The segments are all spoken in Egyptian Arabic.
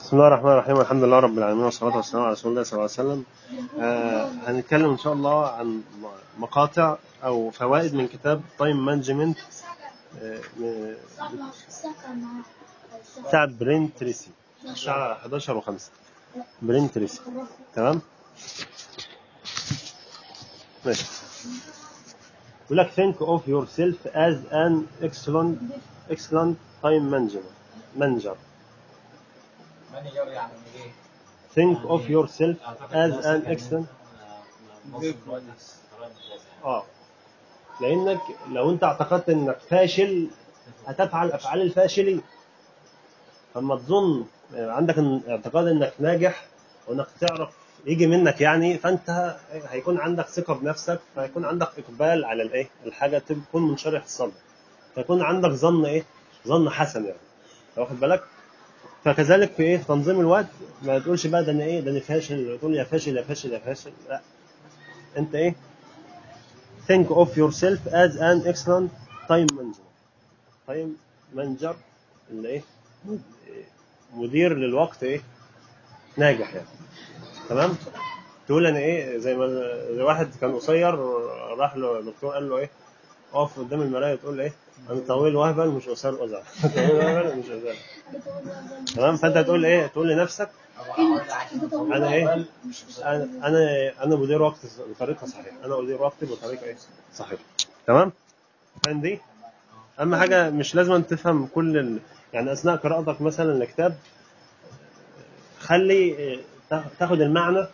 بسم الله الرحمن الرحيم الحمد لله رب العالمين والصلاة والسلام على رسول الله صلى الله عليه وسلم آه هنتكلم إن شاء الله عن مقاطع أو فوائد من كتاب تايم مانجمنت آه بتاع برين تريسي الساعة 11 و5 برين تريسي تمام ماشي يقول لك think of yourself as an excellent excellent time manager manager مانجر يعني ايه؟ think of yourself as an excellent اه لانك لو انت اعتقدت انك فاشل هتفعل افعال الفاشلين اما تظن عندك اعتقاد انك ناجح وانك تعرف يجي منك يعني فانت هيكون عندك ثقه بنفسك فهيكون عندك اقبال على الايه الحاجه تكون منشرح الصدر فيكون عندك ظن ايه ظن حسن يعني واخد بالك فكذلك في ايه في تنظيم الوقت ما تقولش بقى ده انا ايه ده انا فاشل تقول يا فاشل يا فاشل يا فاشل لا انت ايه think of yourself as an excellent time manager time manager اللي ايه مدير للوقت ايه ناجح يعني تمام تقول انا ايه زي ما زي واحد كان قصير راح له الدكتور قال له ايه اقف قدام المرايه تقول ايه انا طويل وهبل مش قصير قزع طويل وهبل مش قزع تمام فانت تقول ايه تقول لنفسك انا ايه انا انا انا مدير وقت بطريقه صحيحه انا مدير وقتي بطريقه ايه صحيحه تمام فاهم دي اهم حاجه مش لازم تفهم كل ال... يعني اثناء قراءتك مثلا لكتاب خلي تاخد المعنى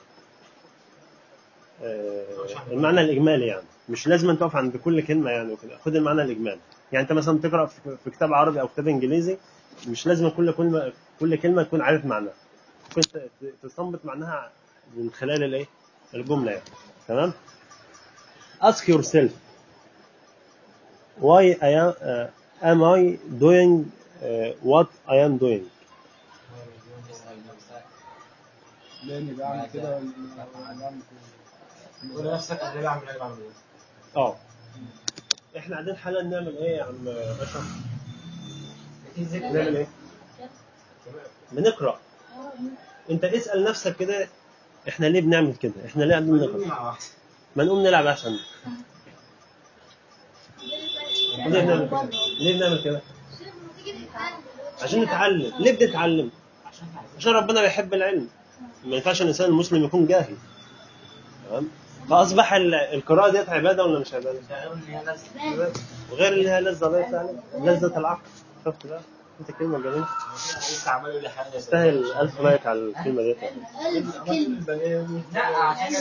المعنى الاجمالي يعني مش لازم تقف عند كل كلمه يعني وكده خد المعنى الاجمالي يعني انت مثلا تقرا في كتاب عربي او كتاب انجليزي مش لازم كل كلمه كل كلمه تكون عارف معناها ممكن تستنبط معناها من خلال الايه الجمله يعني تمام ask yourself why I am, uh, am I doing uh, what I am doing لاني بعمل كده ولا بعمل كده قول لنفسك انا ليه بعمل ايه بعمل ايه؟ اه احنا قاعدين حالا نعمل ايه يا عم اشرف نعمل ايه بنقرا انت اسال نفسك كده احنا ليه بنعمل كده احنا ليه قاعدين نقرا ما نقوم نلعب احسن ليه بنعمل كده ليه بنعمل كده عشان نتعلم ليه بنتعلم عشان ربنا بيحب العلم ما ينفعش الانسان المسلم يكون جاهل تمام فاصبح القراءه ديت عباده ولا مش عباده؟ وغير اللي هي لذه بقى يعني لذه العقل شفت بقى انت كلمه جميله لسه عمال يقول لي حاجه تستاهل ألف لايك على الكلمه ديت لا عشان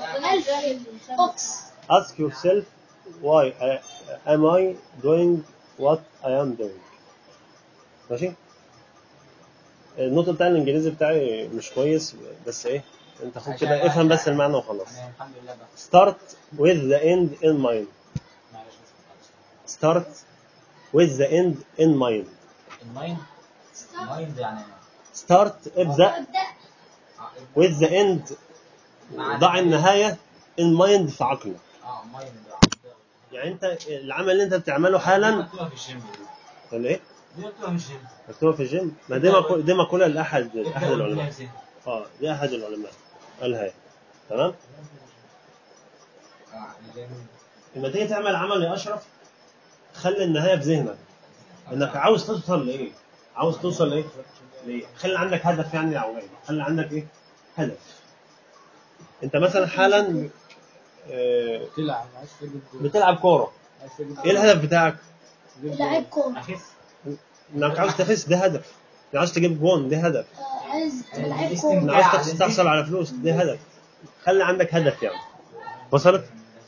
ask yourself why I, am I doing what I am doing ماشي النقطة بتاع الإنجليزي بتاعي مش كويس بس إيه أنت خد كده افهم بس المعنى وخلاص انا الحمد لله بقى start with the end in mind معلش بس start with the end in mind المايند المايند يعني start ابدأ with the end ضع النهاية in mind في عقلك اه مايند يعني أنت العمل اللي أنت بتعمله حالا مكتوبه في الجيم دي ولا إيه؟ دي مكتوبه في الجيم مكتوبة في الجيم ما دي مقولة دي مقولة لأحد أحد العلماء اه دي أحد العلماء قالها هي. تمام لما تيجي تعمل عمل يا اشرف خلي النهايه في ذهنك انك عاوز توصل لايه عاوز توصل لايه ليه خلي عندك هدف يعني او ايه خلي عندك ايه هدف انت مثلا حالا آه، تلعب عايز تجيب جول بتلعب كوره عايز تجيب ايه الهدف بتاعك تجيب لعيب جول. كورة اخس انك عاوز تخس ده هدف انك عاوز تجيب جون ده هدف آه، عايز تبقى لعيب انك كورة عاوز تحصل على فلوس ده هدف خلي عندك هدف يعني وصلت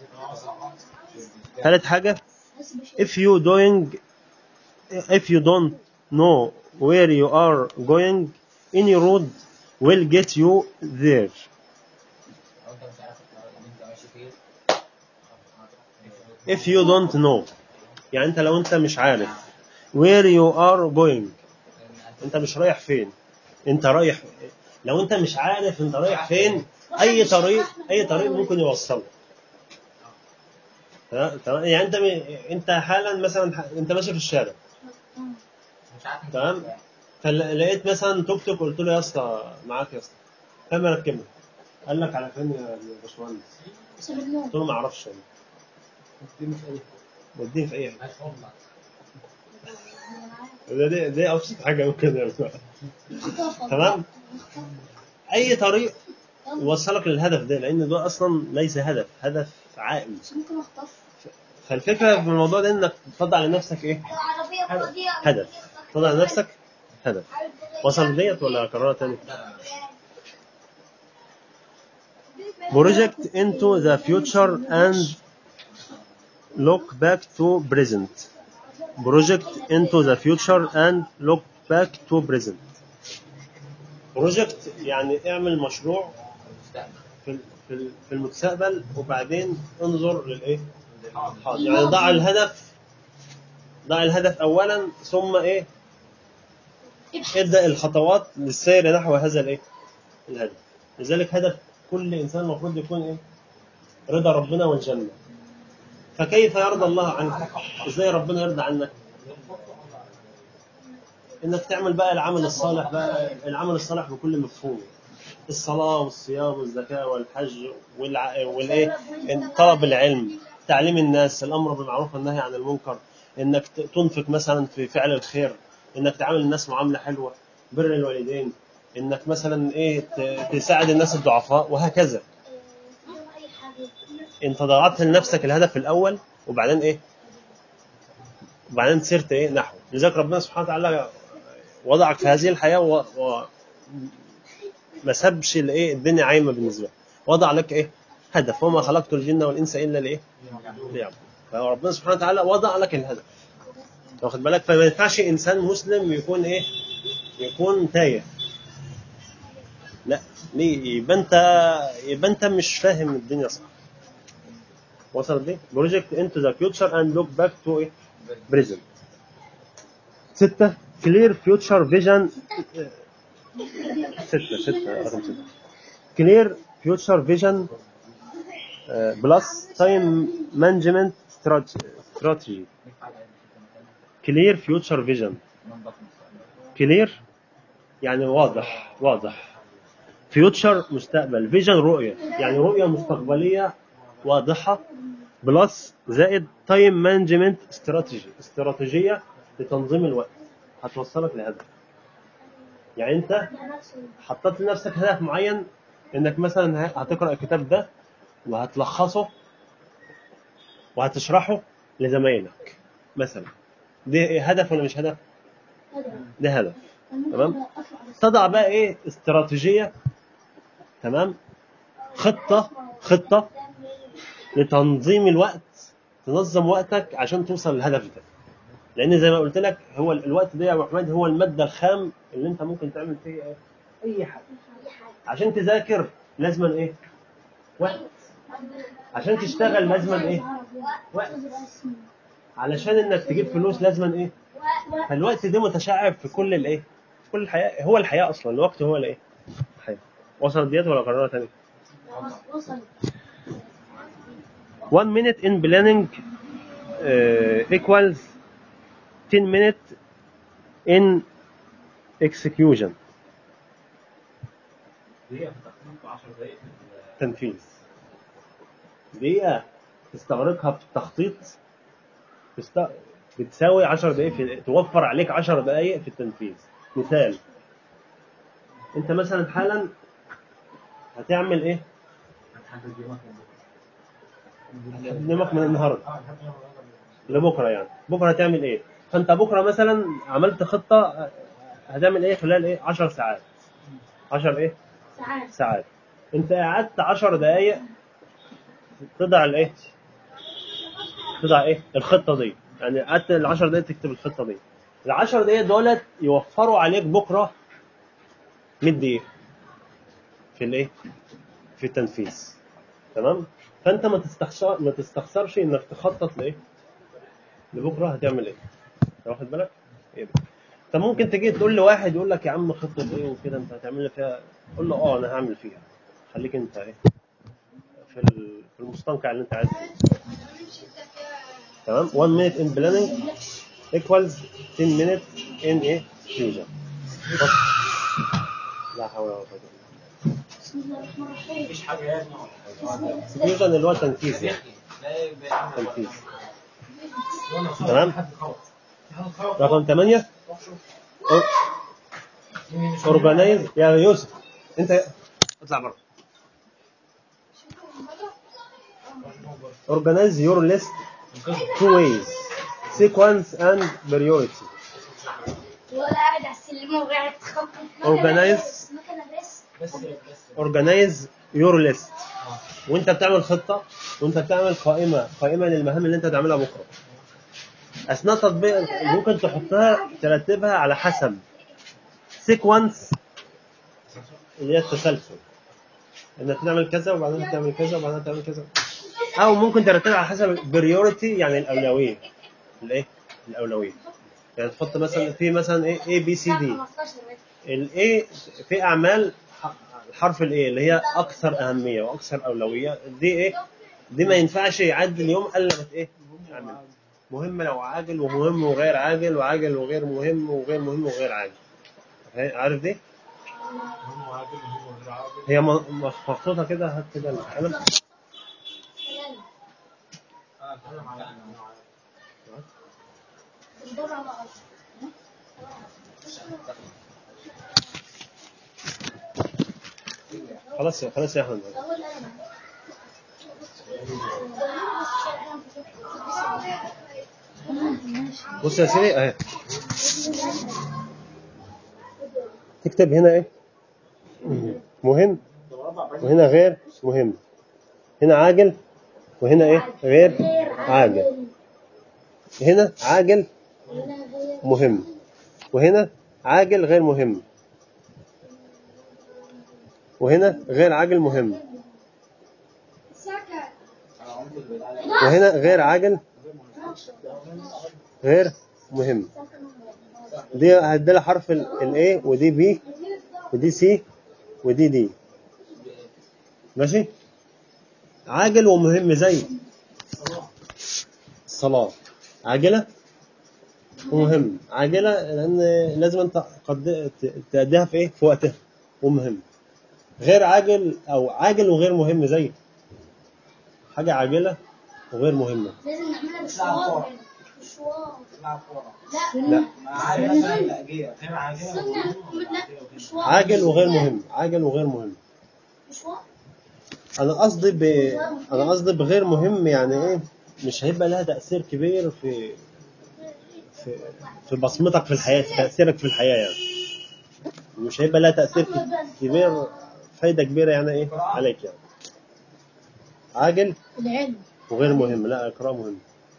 ثالث حاجه if you doing if you don't know where you are going any road will get you there لو انت مش عارف الطريق اللي انت ماشي فيه if you don't know يعني انت لو انت مش عارف where you are going انت مش رايح فين انت رايح لو انت مش عارف انت رايح فين اي طريق اي طريق ممكن يوصلك تمام تمام؟ يعني انت انت حالا مثلا انت ماشي في الشارع مش عارف انت تمام. فين. فلقيت مثلا توك توك قلت له يا اسطى معاك يا اسطى كم ركبه قال لك على فين يا باشمهندس قلت له ما اعرفش أنا. اديني في اي وديني في اي حاجه ماشي والله ده دي, دي ابسط حاجه ممكن يعملها تمام اي طريق يوصلك للهدف ده لان ده اصلا ليس هدف هدف عائم ممكن اخطف فالفكره في الموضوع ده انك تضع لنفسك ايه العربية فاضية هدف تضع لنفسك هدف وصل ديت ولا قرار تاني project into the future and look back to present project into the future and look back to present project يعني اعمل مشروع المستقبل في في في المستقبل وبعدين انظر للايه؟ حاضر يعني ضع الهدف ضع الهدف اولا ثم ايه؟ ابدا الخطوات للسير نحو هذا الايه؟ الهدف لذلك هدف كل انسان المفروض يكون ايه؟ رضا ربنا والجنه فكيف يرضى الله عنك؟ ازاي ربنا يرضى عنك؟ انك تعمل بقى العمل الصالح بقى العمل الصالح بكل مفهومه الصلاه والصيام والزكاه والحج والع... والايه طلب العلم تعليم الناس الامر بالمعروف والنهي عن المنكر انك ت- تنفق مثلا في فعل الخير انك تعامل الناس معامله حلوه بر الوالدين انك مثلا ايه ت- تساعد الناس الضعفاء وهكذا اي حاجة انت ضغطت لنفسك الهدف الاول وبعدين ايه وبعدين سرت ايه نحو لذلك ربنا سبحانه وتعالى وضعك في هذه الحياه و... و... ما سابش الايه الدنيا عايمه بالنسبه له وضع لك ايه هدف وما خلقت الجن والانس الا لايه ليعبدون فربنا سبحانه وتعالى وضع لك الهدف واخد بالك فما ينفعش انسان مسلم يكون ايه يكون تايه لا ليه يبقى انت يبقى انت مش فاهم الدنيا صح وصل دي بروجكت انتو ذا فيوتشر اند لوك باك تو ايه بريزنت ستة كلير فيوتشر فيجن ستة ستة رقم ستة كلير فيوتشر فيجن بلس تايم مانجمنت استراتيجي ندفع العلم في المكان كلير فيوتشر فيجن ننظف المستقبل كلير يعني واضح واضح فيوتشر مستقبل فيجن رؤية يعني رؤية مستقبلية واضحة بلس زائد تايم مانجمنت استراتيجي استراتيجية لتنظيم الوقت هتوصلك لهدف يعني انت حطيت لنفسك هدف معين انك مثلا هتقرا الكتاب ده وهتلخصه وهتشرحه لزمايلك مثلا ده هدف ولا مش هدف؟ ده هدف تمام تضع بقى ايه استراتيجيه تمام خطه خطه لتنظيم الوقت تنظم وقتك عشان توصل للهدف ده لان زي ما قلت لك هو الوقت ده يا ابو حماد هو الماده الخام اللي انت ممكن تعمل فيه ايه اي حاجه عشان تذاكر لازما ايه وقت عشان تشتغل لازما ايه وقت علشان انك تجيب فلوس لازما ايه فالوقت ده متشعب في كل الايه في كل الحياه هو الحياه اصلا الوقت هو الايه الحياه وصلت ديت ولا قررها تاني وصل one minute in planning uh, equals 10 minute in execution دقيقة في التخطيط و10 دقايق في ال- تنفيذ دقيقة تستغرقها في التخطيط تست... بتساوي 10 دقايق في... توفر عليك 10 دقايق في التنفيذ مثال انت مثلا حالا هتعمل ايه؟ هتحدد يومك من بكرة. هتنامك من النهارده لبكره يعني بكره هتعمل ايه؟ فانت بكره مثلا عملت خطه هتعمل ايه خلال ايه؟ 10 ساعات 10 ايه؟ ساعات ساعات انت قعدت 10 دقائق تضع الايه؟ تضع ايه؟ الخطه دي يعني قعدت ال 10 دقائق تكتب الخطه دي ال 10 دقائق دولت يوفروا عليك بكره 100 دقيقه في الايه؟ في التنفيذ تمام؟ فانت ما تستخسر ما تستخسرش انك تخطط لايه؟ لبكره هتعمل ايه؟ أنت واخد بالك؟ ايه ده؟ انت ممكن تيجي تقول لواحد يقول لك يا عم خطه ايه وكده انت هتعمل لي فيها قول له اه انا هعمل فيها خليك انت ايه في ال- في المستنقع اللي انت عايز فيه تمام 1 minute in planning equals 10 minutes in a fusion لا حول ولا قوة إلا بسم الله الرحمن الرحيم مفيش حاجه يعني ولا بالله سيكويشن اللي هو تنفيذ يعني لا يبقى تنفيذ حاجه تمام. حد خبط في حد خبط رقم 8 اورجانيز يا يوسف انت اطلع بره organize your list two ways sequence and priority ولا قاعد على السلم وقاعد تخبط Organize. مكنه بس بس بس organize your list وانت بتعمل خطة وانت بتعمل قائمة قائمة للمهام اللي انت هتعملها بكرة اثناء تطبيق ممكن تحطها ترتبها على حسب سيكونس اللي هي التسلسل انك تعمل كذا وبعدين تعمل كذا وبعدين تعمل كذا او ممكن ترتبها على حسب بريورتي يعني الاولويه الايه الاولويه يعني تحط مثلا في مثلا ايه اي بي سي دي 15 متر الاي في اعمال ح- الحرف الاي اللي هي اكثر اهميه واكثر اولويه دي ايه دي ما ينفعش يعدي اليوم الا ما ايه تعمل مهم لو عاجل ومهم وغير عاجل وعاجل وغير مهم وغير مهم وغير عاجل عارف دي هم عاجل وهم غير عاجل هي م- م- محطوطه كده هات كده القلم انا اتكلم على انا الدور على الأرض. خلاص خلاص يا احمد أول أنا. بص يا سيدي اهي تكتب هنا ايه مهم وهنا غير مهم هنا عاجل وهنا ايه غير عاجل هنا عاجل مهم وهنا عاجل غير مهم وهنا غير عاجل مهم وهنا غير عاجل غير مهم دي هديلها حرف ال A ودي B ودي C ودي D ماشي عاجل ومهم زي الصلاة عاجلة ومهم عاجلة لأن لازم أنت قد تأديها في إيه في وقتها ومهم غير عاجل أو عاجل وغير مهم زي حاجة عاجلة وغير مهمة لازم نعملها بشوار بشوار تلعب كورة لا لا عارف مثلا التأجير غير عاجل سنة لا مشوار عاجل وغير مهم عاجل وغير مهم مشوار انا قصدي ب... انا قصدي بغير مهم يعني ايه مش هيبقى لها تاثير كبير في في في بصمتك في الحياه في تاثيرك في الحياه يعني مش هيبقى لها تاثير ك- كبير فايده كبيره يعني ايه عليك يعني عاجل العلم وغير مهم لا اقرا مهم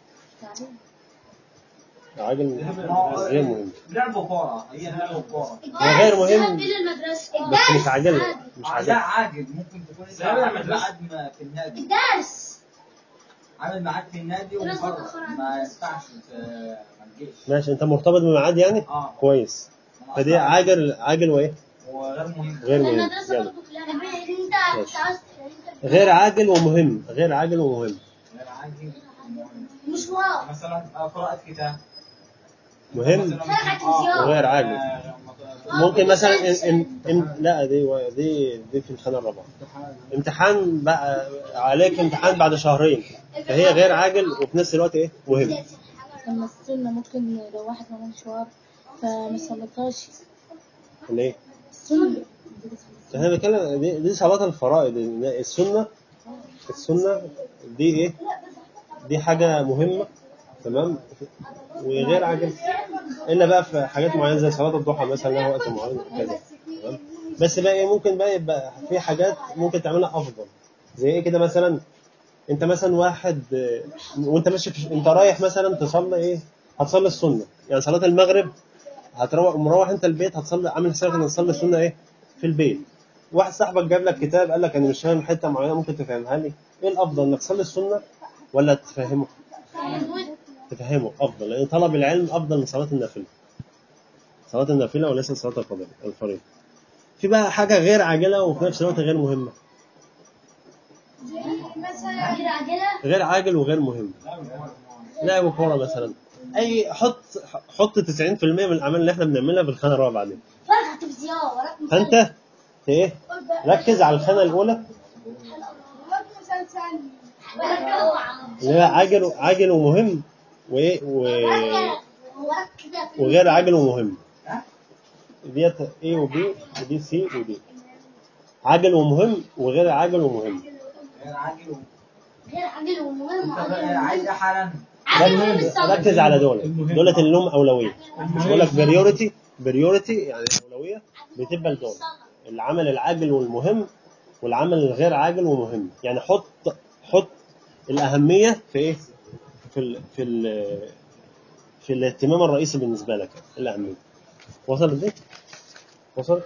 عاجل غير مهم لعبوا كورة هي لعبوا كورة وغير مهم إلى المدرسة بس مش عاجل مش لا عاجل عاجل ممكن تكون انت لا، لا، عامل مدرسة. ميعاد ما- في النادي الدرس عامل ميعاد في النادي دراسة ومقرر متأخرة عن ما الدرس. ينفعش ت- ما تجيش ماشي انت مرتبط بميعاد يعني اه كويس فدي عاجل عاجل وايه وغير مهم غير مهم المدرسة يلا. برضه كلها انت مش عاوز غير عاجل ومهم غير عاجل ومهم غير عاجل مشوار مثلا آه، قراءة كتاب مهم مثلاً فرق على آه، التلفزيون. وغير عاجل. آه، ممكن مثلا إن إن إن لا دي دي دي في الخانه الرابعه امتحان بقى عليك امتحان بعد شهرين فهي غير عاجل وفي نفس الوقت ايه مهم لما السنة ممكن لو واحد عمل مشوار فما صلتهاش ليه؟ السنة احنا بنتكلم دي, دي صلاه الفرائض السنه السنه دي ايه؟ دي حاجه مهمه تمام وغير عاجل الا بقى في حاجات معينه زي صلاه الضحى مثلا لها وقت معين كذا تمام بس بقى ايه ممكن بقى يبقى في حاجات ممكن تعملها افضل زي ايه كده مثلا انت مثلا واحد آه، وانت ماشي في انت رايح مثلا تصلي ايه هتصلي السنه يعني صلاه المغرب هتروح مروح انت البيت هتصلي عامل حسابك انك تصلي السنه ايه في البيت واحد صاحبك جاب لك كتاب قال لك انا مش فاهم حته معينه ممكن تفهمها لي ايه الافضل انك تصلي السنه ولا تفهمه تفهمه افضل لان طلب العلم افضل من صلاه النافله صلاه النافله وليس صلاه الفضل الفريضه في بقى حاجه غير عاجله وفي نفس الوقت غير مهمه مثلا كده عجلة غير عاجل وغير مهم لعب كوره مثلا اي حط حط 90% من الاعمال اللي احنا بنعملها في الخانه الرابعه دي فرق يا وراك فانت ايه ركز على الخانه الاولى وراك مسلسل وراك اوعى اللي هي عاجل عاجل ومهم وايه و... وراك كده في وغير عاجل ومهم ديت A وB ودي C ودي عاجل ومهم وغير عاجل ومهم غير عاجل و- غير عاجل ومهم انت عايز ايه حالا عاجل بالصبر. ركز على دول دولت اللي لهم اولويه مش بقول لك بريورتي بريورتي يعني اولويه بتبقى لدول العمل العاجل والمهم والعمل الغير عاجل ومهم يعني حط حط الاهميه في ايه في ال في ال في الاهتمام الرئيسي بالنسبه لك الاهميه وصلت دي وصل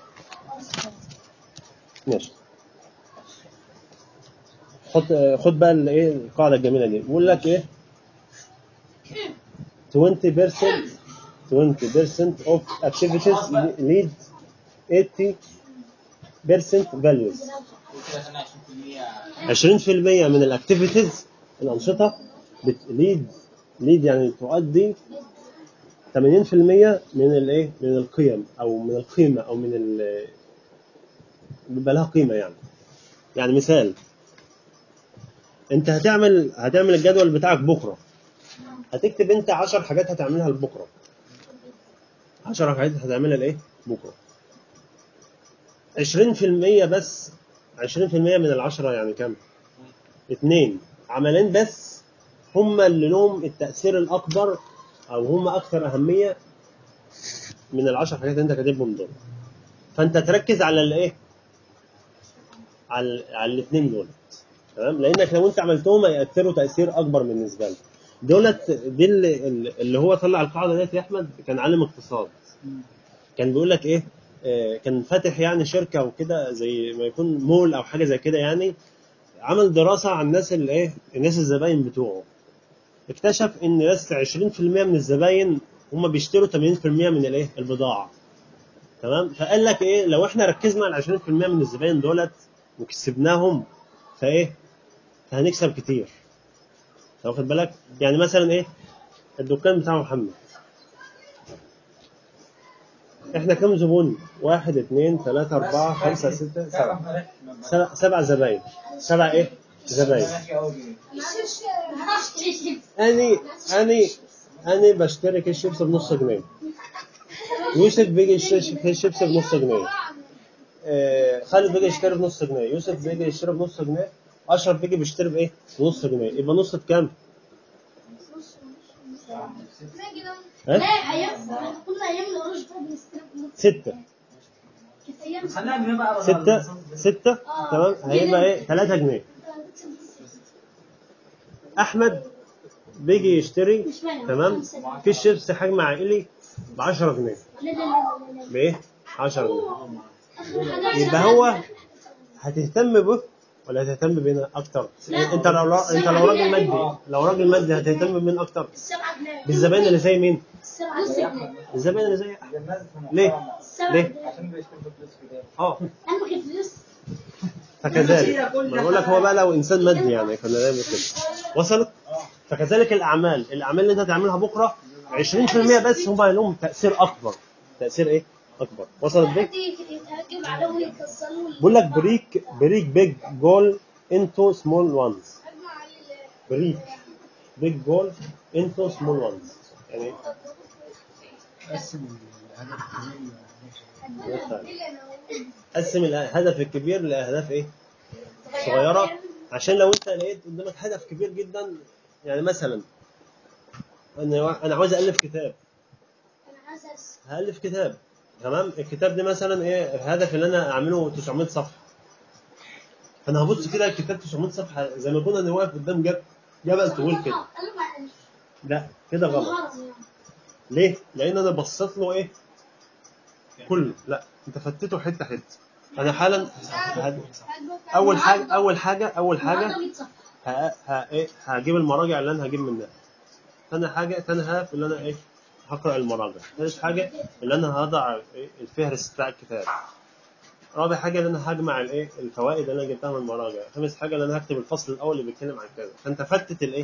ماشي خد خد بقى الايه القاعده الجميله دي بيقول لك ايه 20% 20% of activities lead 80% values وكده خلينا 20% 20% من الاكتيفيتيز الانشطه بتليد ليد يعني تؤدي 80% من الايه من القيم او من القيمه او من ال بيبقى لها قيمه يعني يعني مثال انت هتعمل هتعمل الجدول بتاعك بكره هتكتب انت 10 حاجات هتعملها لبكره 10 حاجات هتعملها لايه بكره 20% بس 20% من العشرة يعني كام؟ اثنين عملين بس هم اللي لهم التأثير الأكبر أو هم أكثر أهمية من العشر حاجات اللي أنت كاتبهم دول. فأنت تركز على الإيه؟ على على الاثنين دول. تمام؟ لأنك لو أنت عملتهم هيأثروا تأثير أكبر بالنسبة لك. دولت دي اللي, اللي هو طلع القاعدة ديت يا أحمد كان عالم اقتصاد. كان بيقول لك ايه آه، كان فاتح يعني شركه وكده زي ما يكون مول او حاجه زي كده يعني عمل دراسه عن الناس اللي ايه الناس الزباين بتوعه اكتشف ان بس 20% من الزباين هم بيشتروا 80% من الايه البضاعه تمام فقال لك ايه لو احنا ركزنا على 20% من الزباين دولت وكسبناهم فايه فهنكسب كتير واخد بالك يعني مثلا ايه الدكان بتاع محمد احنا كم زبون؟ واحد اثنين ثلاثة أربعة خمسة ستة سبعة سبع, سبع زباين سبع ايه؟ زباين ماشي قوي أني أني أني بشتري كيس شيبس بنص جنيه يوسف بيجي يشتري كيس شيبس بنص جنيه آه، خالد بيجي يشتري بنص جنيه يوسف بيجي يشتري بنص جنيه أشرف بيجي بيشتري بإيه؟ بنص جنيه يبقى نص بكام؟ ها؟ لا ايام كنا ايام القروش ده بنستلم ستة كانت ايام خليها جنيه بقى ستة ستة تمام هيبقى إيه؟ 3 جنيه أحمد بيجي يشتري مش مانع تمام كيس شيبس حجم عائلي ب 10 جنيه لا لا لا لا بايه 10 جنيه لا يبقى هو هتهتم به ولا هتهتم بينا اكتر انت لو انت لو راجل مادي لو راجل مادي هتهتم بمين اكتر السبعة جنيه بالزباين اللي زي مين السبعة جنيه الزباين اللي زي ليه السبعة ليه؟ جنيه عشان بيشتروا فلوس كده اه انا ما كانت فلوس فكذلك ما بقول لك هو بقى لو انسان مادي يعني كنا نعمل كده وصلت فكذلك الاعمال الاعمال اللي انت هتعملها بكره 20% بس هم لهم تاثير اكبر تاثير ايه اكبر وصلت بيك حد يتهجم عليهم ويكسروا بقول لك بريك بريك بيج جول انتو سمول وانز بريك بيج جول انتو سمول وانز يعني قسم الهدف الكبير قسم الهدف الكبير لاهداف ايه صغيره عشان لو انت لقيت قدامك هدف كبير جدا يعني مثلا انا انا عاوز الف كتاب انا اساس هالف كتاب تمام الكتاب ده مثلا ايه الهدف اللي انا اعمله 900 صفحه فانا هبص كده الكتاب 900 صفحه زي ما كنا انا واقف قدام جبل جبل طويل كده انا ما لا كده غلط الهرم يعني ليه؟ لان انا بصيت له ايه؟ كله لا انت فتته حته حته انا حالا ه- اول حاجه اول حاجه اول حاجه النهارده 100 صفحة. ه- ه- إيه؟ هجيب المراجع اللي انا هجيب منها ثاني حاجه ثاني هدف اللي انا ايه هقرا المراجع ثالث حاجه اللي انا هضع إيه؟ الفهرس بتاع الكتاب رابع حاجه اللي انا هجمع الايه الفوائد اللي انا جبتها من المراجع خامس حاجه اللي انا هكتب الفصل الاول اللي بيتكلم عن كذا فانت فتت الايه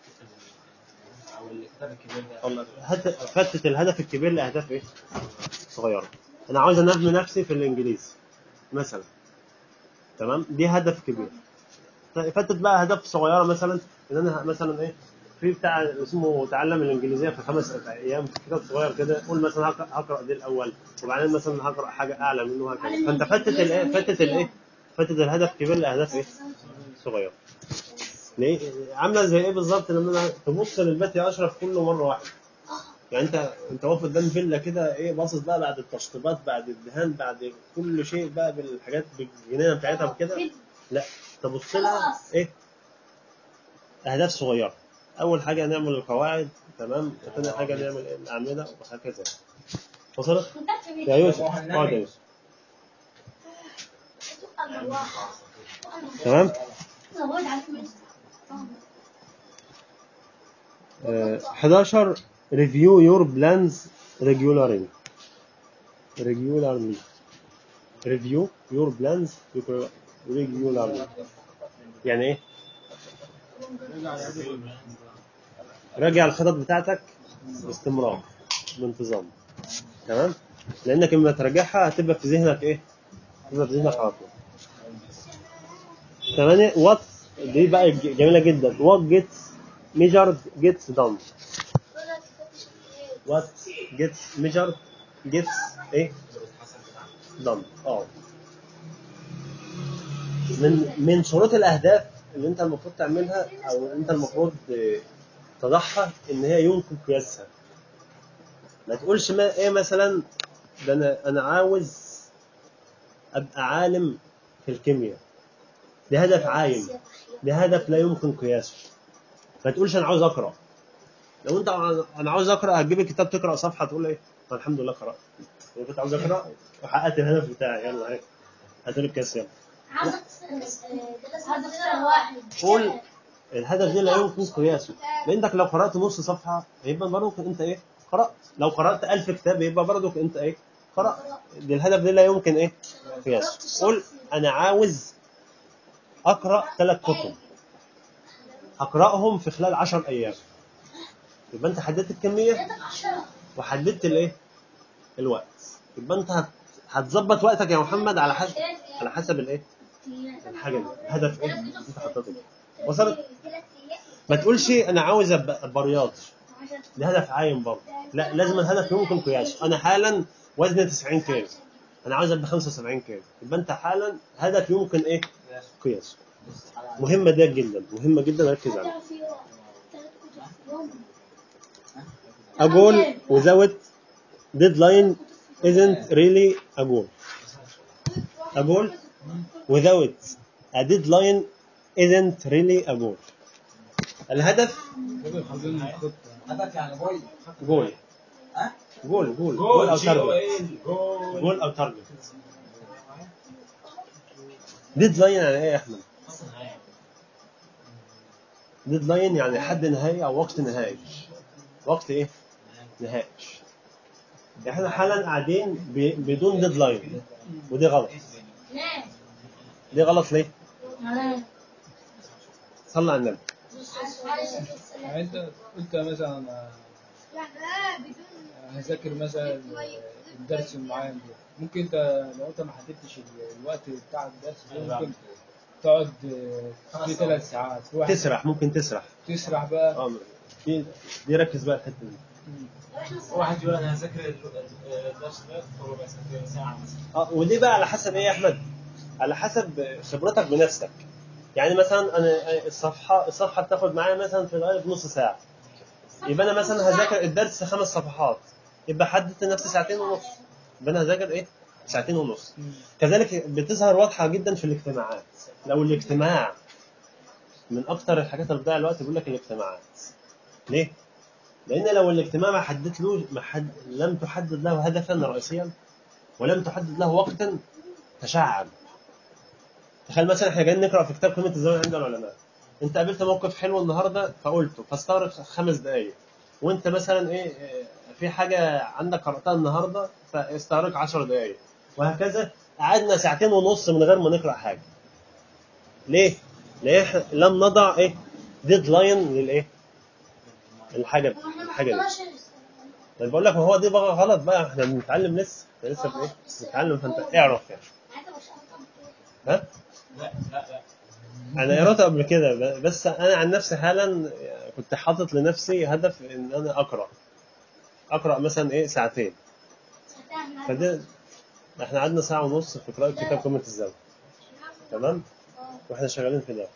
او الكتاب الكبير ده والله هت- فتت الهدف الكبير لاهداف ايه صغيره انا عاوز انمي نفسي في الانجليزي مثلا تمام دي هدف كبير فاتت بقى اهداف صغيره مثلا ان انا مثلا ايه في بتاع اسمه تعلم الانجليزيه في خمس ايام في كتاب صغير كده قول مثلا هقرا هقرا دي الاول وبعدين مثلا هقرا حاجه اعلى منه هكذا فانت فاتت الايه فاتت الايه فاتت الهدف كبير لاهداف ايه صغيره ليه عامله زي ايه بالظبط لما انا تبص للبيت يا اشرف كله مره واحده يعني انت انت واقف قدام فيلا كده ايه باصص بقى بعد التشطيبات بعد الدهان بعد كل شيء بقى بالحاجات بالجنينه بتاعتها وكده لا تبص لها ايه اهداف صغيره اول حاجه نعمل القواعد تمام ثاني حاجه نعمل الاعمده وهكذا وصلت يا يوسف اقعد يا يوسف تمام آه، 11 review your plans regularly regularly review your plans regularly يعني ايه راجع الخطط بتاعتك باستمرار بانتظام تمام لانك لما تراجعها هتبقى في ذهنك ايه هتبقى في ذهنك على طول ثمانية وات دي بقى جميلة جدا what gets measured gets done what gets measured gets ايه done اه من من شروط الاهداف اللي انت المفروض تعملها او انت المفروض آه، تضعها ان هي يمكن قياسها ما تقولش ما ايه مثلا ده انا انا عاوز ابقى عالم في الكيمياء ده هدف عايم ده هدف لا يمكن قياسه ما تقولش انا عاوز اقرا لو انت انا عاوز اقرا هتجيب الكتاب تقرا صفحه تقول ايه طب الحمد لله قرات لو كنت عاوز اقرا وحققت الهدف بتاعي يلا اهي هات لي الكاس يلا قول الهدف ده لا يمكن قياسه لانك لو قرات نص صفحه هيبقى برضك انت ايه قرات لو قرات ألف كتاب يبقى برضك انت ايه قرات ده الهدف ده لا يمكن ايه قياسه قول انا عاوز اقرا ثلاث كتب هقراهم في خلال 10 ايام يبقى انت حددت الكميه وحددت الايه الوقت يبقى انت هت- هتظبط وقتك يا محمد على حسب على حسب الايه الحاجه دي هدف ايه انت حطيته وصلت ما تقولش انا عاوز ابقى أبقى رياضي ده هدف عايم برضه لا لازم الهدف يمكن قياسه انا حالا وزني 90 كيلو انا عاوز ابقى 75 كيلو يبقى انت حالا هدف يمكن ايه قياسه مهمه ده جدا مهمه جدا ركز عليها A goal without deadline isn't really a goal. A goal without a deadline isn't really a goal. الهدف هدف يعني بوي جول ها؟ جول جول جول او تارجت جول جول او تارجت ديدلاين يعني ايه يا احمد؟ ديدلاين يعني حد نهائي او وقت نهائي وقت ايه؟ نهائي احنا حالا قاعدين ب- بدون ديدلاين ودي غلط دي غلط ليه؟ صلى على النبي يعني انت قلت مثلا انا هذاكر مثلا الدرس المعين ده ممكن انت لو انت ما حددتش الوقت بتاع الدرس ده ممكن تقعد في ثلاث ساعات في واحد تسرح ممكن تسرح تسرح بقى اه دي دي ركز بقى الحته دي واحد يقول انا هذاكر الدرس ده في ربع ساعة ساعة مثلا اه ودي بقى على حسب ايه يا احمد؟ على حسب خبرتك بنفسك. يعني مثلا انا الصفحه الصفحه بتاخد معايا مثلا في الغالب نص ساعه. يبقى انا مثلا هذاكر الدرس خمس صفحات. يبقى حددت لنفسي ساعتين ونص. يبقى انا هذاكر ايه؟ ساعتين ونص. كذلك بتظهر واضحه جدا في الاجتماعات. لو الاجتماع من اكتر الحاجات اللي بتضيع الوقت بيقول لك الاجتماعات. ليه؟ لان لو الاجتماع ما حددت له ما حد لم تحدد له هدفا رئيسيا ولم تحدد له وقتا تشعب تخيل مثلا احنا جايين نقرا في كتاب قيمه الزمن عند العلماء انت قابلت موقف حلو النهارده فقلته فاستغرق خمس دقائق وانت مثلا ايه إيه، في حاجه عندك قراتها النهارده فاستغرق 10 دقائق وهكذا قعدنا ساعتين ونص من غير ما نقرا حاجه ليه؟ ليه إحنا لم نضع ايه ديدلاين للايه الحاجه الحاجه دي بس بقول لك ما هو دي بقى غلط بقى احنا بنتعلم لسه احنا لسه في ايه بنتعلم فانت اعرف يعني ها لا لا لا انا قرأت قبل كده ب- بس انا عن نفسي حالا كنت حاطط لنفسي هدف ان انا اقرا اقرا مثلا ايه ساعتين فدي احنا قعدنا ساعه ونص في قراءه كتاب قمه الزمن تمام واحنا شغالين في ده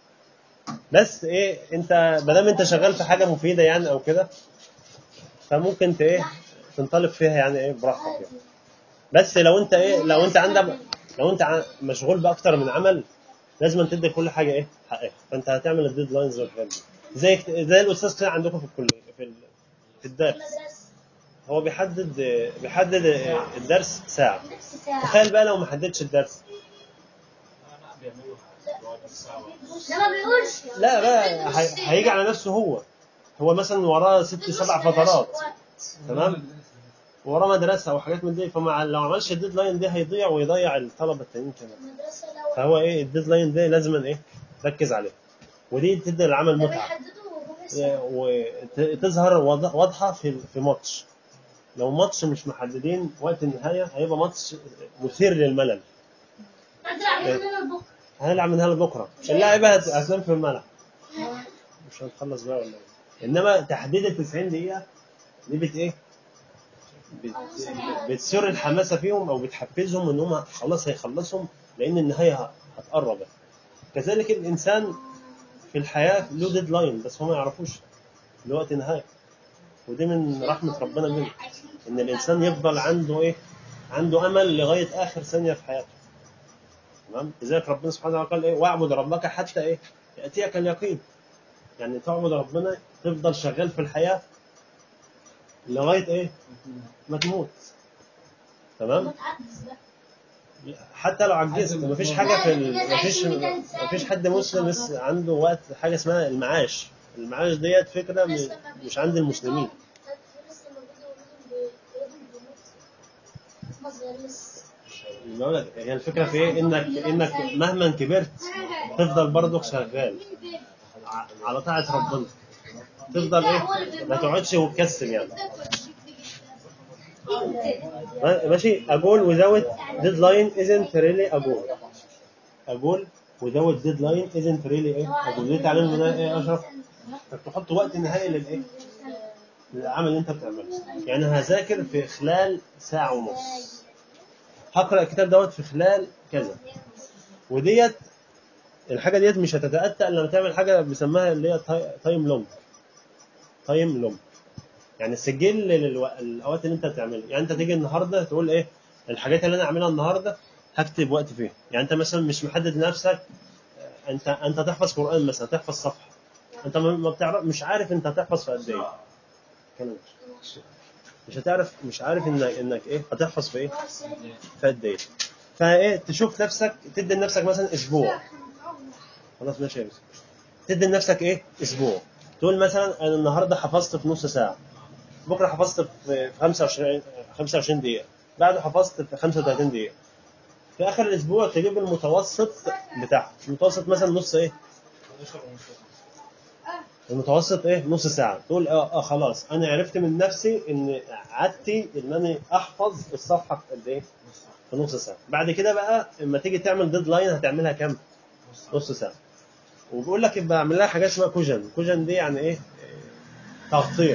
بس ايه انت ما دام انت شغال في حاجه مفيده يعني او كده فممكن ت- ايه تنطلق فيها يعني ايه براحتك يعني. بس لو انت ايه لو انت عندك لو انت ع- مشغول باكتر من عمل لازم تدي كل حاجه ايه حقها فانت هتعمل الديدلاينز والحاجات دي زي زي الاستاذ كده عندكم في الكليه في ال- في الدرس هو بيحدد بيحدد الدرس ساعه نفس ساعة تخيل بقى لو ما حددش الدرس لا لا بيعملوا بيقعدوا ساعة ده ما بيقولش لا بقى هي- هيجي على نفسه هو هو مثلا وراه ست سبع فترات تمام وراه مدرسه او حاجات من دي فما لو عملش الديدلاين دي هيضيع ويضيع الطلبه التانيين كمان المدرسة لو فهو ايه الديدلاين ده لازم ايه ركز عليه ودي تدي العمل ده متعه بيحددوا ربع ساعة وتظهر واضح- واضحه في في ماتش لو ماتش مش محددين وقت النهايه هيبقى ماتش مثير للملل هتلعب من هنا لبكرة هنلعب من هنا لبكره اللاعيبه هت- هتنام في الملعب مش هنخلص بقى ولا ايه انما تحديد ال 90 دقيقه دي بت ايه بت... بتثير الحماسه فيهم او بتحفزهم ان هم خلاص هيخلصهم لان النهايه ه- هتقرب كذلك الانسان في الحياه له ديدلاين بس هم ما يعرفوش لوقت نهايه ودي من رحمه ربنا منه ان الانسان يفضل عنده ايه عنده امل لغايه اخر ثانيه في حياته تمام لذلك ربنا سبحانه وتعالى قال ايه واعبد ربك حتى ايه ياتيك اليقين يعني تعبد ربنا تفضل شغال في الحياه لغايه ايه ما تموت تمام متعدس بقى حتى لو عجزت مفيش حاجه في ال... مفيش مفيش حد مسلم لسه عنده وقت حاجه اسمها المعاش المعاش ديت فكره م- مش عند المسلمين بقول لك هي الفكره في ايه انك انك مهما كبرت تفضل برضك شغال ع- على طاعه ربنا تفضل ايه ما تقعدش وتكسل يعني ما- ماشي اقول without deadline isn't really a goal اقول without deadline isn't really ايه اقول ليه تعلم من ايه يا اشرف انك تحط وقت نهائي للايه للعمل اللي انت بتعمله يعني هذاكر في خلال ساعه ونص هقرا الكتاب دوت في خلال كذا وديت الحاجه ديت مش هتتاتى الا لما تعمل حاجه بيسموها اللي هي تايم لونج تايم لونج يعني سجل للاوقات اللي انت بتعملها يعني انت تيجي النهارده تقول ايه الحاجات اللي انا اعملها النهارده هكتب وقت فيها يعني انت مثلا مش محدد لنفسك آه، انت انت تحفظ قران مثلا تحفظ صفحه انت ما ما بتعرف مش عارف انت هتحفظ في قد ايه كلام. مش هتعرف مش عارف انك انك ايه هتحفظ في ايه في قد ايه فايه تشوف نفسك تدي لنفسك مثلا اسبوع خلاص ماشي يا يوسف تدي لنفسك ايه اسبوع تقول مثلا انا النهارده حفظت في نص ساعه بكره حفظت في في 25 25 دقيقه بعده حفظت في 35 دقيقه في اخر الاسبوع تجيب المتوسط بتاعها المتوسط مثلا نص ايه 11 ونص المتوسط ايه نص ساعه تقول اه, آه خلاص انا عرفت من نفسي ان عادتي ان انا احفظ الصفحه في قد ايه في نص ساعه بعد كده بقى اما تيجي تعمل ديدلاين هتعملها كام نص ساعه وبيقول لك يبقى اعمل لها حاجات اسمها كوجن كوجن دي يعني ايه تغطيه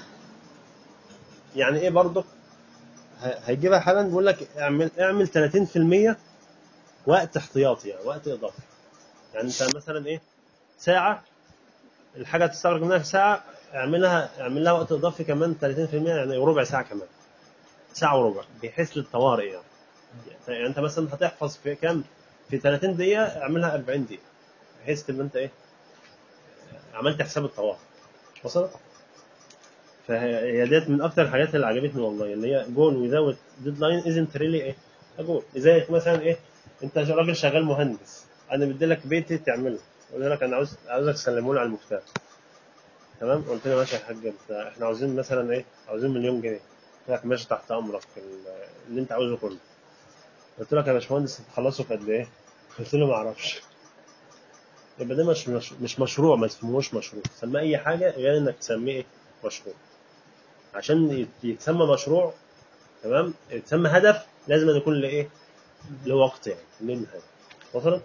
يعني ايه برضك ه- هيجيبها حالا بيقول لك اعمل اعمل 30% وقت احتياطي يعني وقت اضافي يعني انت مثلا ايه ساعه الحاجه تستغرق منها ساعه اعملها اعمل لها وقت اضافي كمان 30% يعني ربع ساعه كمان ساعه وربع بحيث للطوارئ يعني يعني انت مثلا هتحفظ في كام في 30 دقيقه اعملها 40 دقيقه بحيث تبقى انت ايه عملت حساب الطوارئ وصلت فهي ديت من اكتر الحاجات اللي عجبتني والله اللي هي جول ويزاوت ديدلاين ازنت ريلي ايه جول زي مثلا ايه انت راجل شغال مهندس انا بدي لك بيتي تعمله قلت لك انا عاوز عاوزك تسلمه لي على المفتاح تمام قلت له ماشي يا حاج انت احنا عاوزين مثلا ايه عاوزين مليون جنيه قلت لك ماشي تحت امرك ال- اللي انت عاوزه كله قلت لك يا باشمهندس هتخلصه في قد ايه؟ قلت له ما اعرفش يبقى ده مش مش, مش مشروع ما اسمهوش مشروع سميه اي حاجه غير انك تسميه ايه؟ مشروع عشان يت- يتسمى مشروع تمام يتسمى هدف لازم أن يكون له ايه له وقت يعني له نهايه وصلت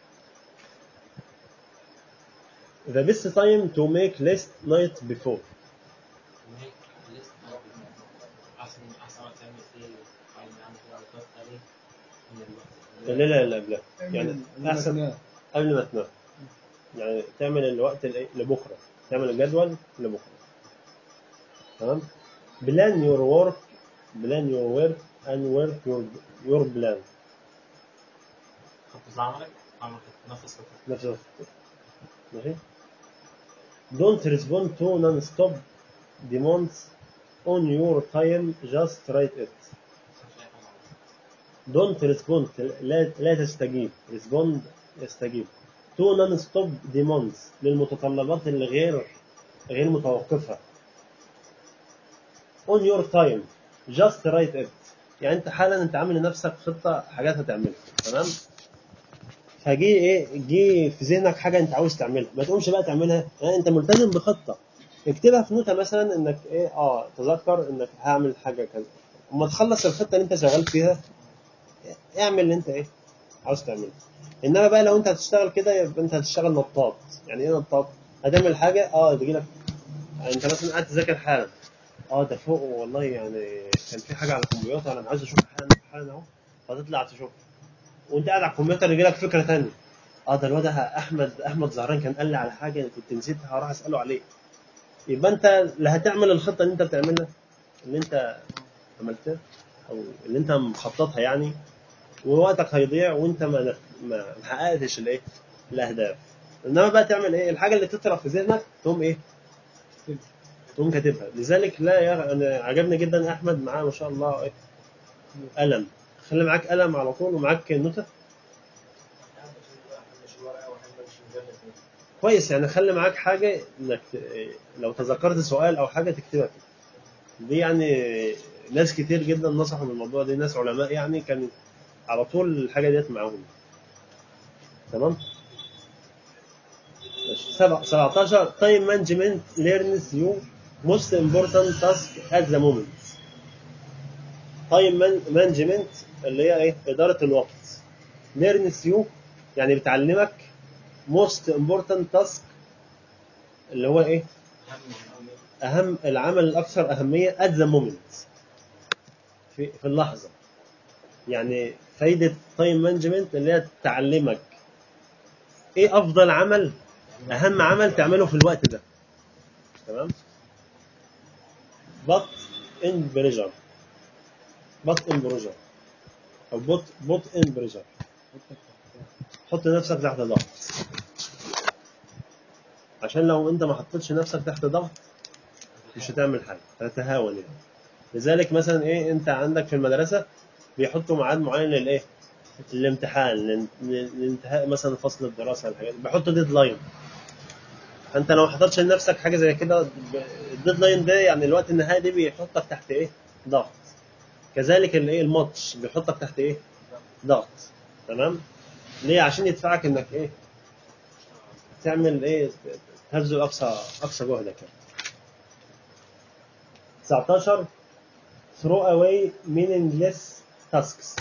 The best time to make list night before وهيك لسه احسن احسن وقت تعمل فيه عايز نعمل فيه علاقات عليه من الوقت الليله اللي قبلها يعني احسن أحسن قبل ما تنام يعني تعمل الوقت الإيه؟ لبكره تعمل الجدول لبكره تمام plan your work plan your work and work your your plan خطط لعملك عملك تنفذ خطتك نفس الخطة. ماشي don't respond to non-stop demands on your time just write it مش أي حاجة عملك. don't respond لا لا تستجيب respond يستجيب to non-stop demands للمتطلبات اللي غير غير متوقفة on your time just write it يعني انت حالا انت عامل لنفسك خطة حاجات هتعملها تمام فجي ايه جه في ذهنك حاجة انت عاوز تعملها ما تقومش بقى تعملها يعني انت ملتزم بخطة اكتبها في نوتة مثلا انك ايه اه تذكر انك هعمل حاجة كذا اما تخلص الخطة اللي انت شغال فيها اعمل اللي انت ايه عاوز تعمله انما بقى لو انت هتشتغل كده يبقى انت هتشتغل نطاط يعني ايه نطاط هتعمل حاجه اه تجي لك يعني انت مثلا قاعد تذاكر حالا اه ده فوق والله يعني كان في حاجه على الكمبيوتر انا عايز اشوفها حالا حالا اهو فتطلع تشوف وانت قاعد على الكمبيوتر يجي لك فكره ثانيه اه ده الواد احمد احمد زهران كان قال لي على حاجه أنا كنت نسيتها هروح اساله عليه يبقى انت لا هتعمل الخطه اللي انت بتعملها اللي انت عملتها او اللي انت مخططها يعني ووقتك هيضيع وانت ما ما ما حققتش الايه الاهداف انما بقى تعمل ايه الحاجه اللي تطرح في ذهنك تقوم ايه تقوم كاتبها لذلك لا يرى انا عجبني جدا احمد معاه ما شاء الله ايه قلم خلي معاك قلم على طول ومعاك نوتة كويس يعني خلي معاك حاجه انك ت- لو تذكرت سؤال او حاجه تكتبها فيه. دي يعني ناس كتير جدا نصحوا بالموضوع ده ناس علماء يعني كان على طول الحاجه ديت معاهم تمام ماشي. سبع- 17 تايم مانجمنت ليرنز يو موست امبورتنت تاسك ات ذا مومنت تايم مانجمنت اللي هي ايه اداره الوقت ليرنز يو يعني بتعلمك موست امبورتنت تاسك اللي هو ايه اهم العمل الاكثر اهميه ات ذا مومنت في في اللحظه يعني فايده تايم مانجمنت اللي هي تعلمك ايه افضل عمل اهم عمل تعمله في الوقت ده تمام but in pressure but in pressure او put put in pressure حط نفسك تحت ضغط عشان لو انت ما حطيتش نفسك تحت ضغط مش هتعمل حاجه هتتهاون يعني لذلك مثلا ايه انت عندك في المدرسه بيحطوا ميعاد معين للايه الامتحان لان- لانتهاء مثلا فصل الدراسه الحاجات بيحطوا ديدلاين فانت لو ما حطيتش لنفسك حاجه زي كده ب- الديدلاين ده يعني الوقت النهائي ده بيحطك تحت ايه ضغط كذلك الايه الماتش بيحطك تحت ايه ضغط تمام ليه عشان يدفعك انك ايه تعمل ايه تبذل اقصى اقصى جهدك يعني. 19 throw away meaningless tasks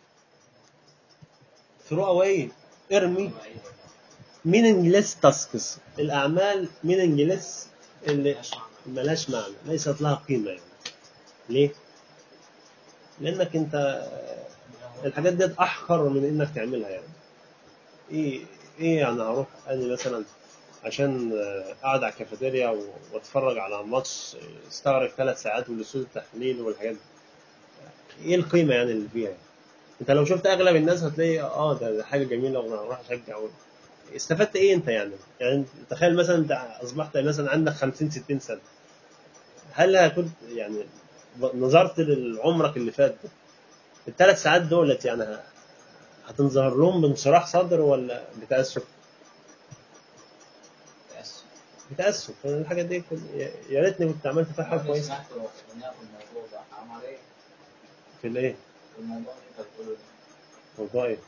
throw away ارمي meaningless tasks الاعمال meaningless اللي ملهاش معنى ليست لها قيمه يعني ليه؟ لانك انت الحاجات دي احقر من انك تعملها يعني ايه ايه يعني هروح انا مثلا عشان اقعد على الكافيتيريا و- واتفرج على ماتش استغرق ثلاث ساعات والاستوديو التحليل والحاجات دي ايه القيمه يعني اللي فيها يعني. انت لو شفت اغلب الناس هتلاقي اه ده, ده حاجه جميله وانا هروح اشجع و- استفدت ايه انت يعني يعني تخيل مثلا انت اصبحت مثلا عندك 50 60 سنه هل كنت يعني نظرت لعمرك اللي فات ده الثلاث ساعات دولت يعني ه- هتنظهر لهم بانشراح صدر ولا بتأسف؟ تأسف بتأسف الحاجة دي كنت- يا ريتني كنت عملت فيها حاجة أنا كويسة سمعت أغنية في الموضوع ده حرام عليك في الايه؟ في الموضوع اللي أنت بتقوله ده موضوع ايه؟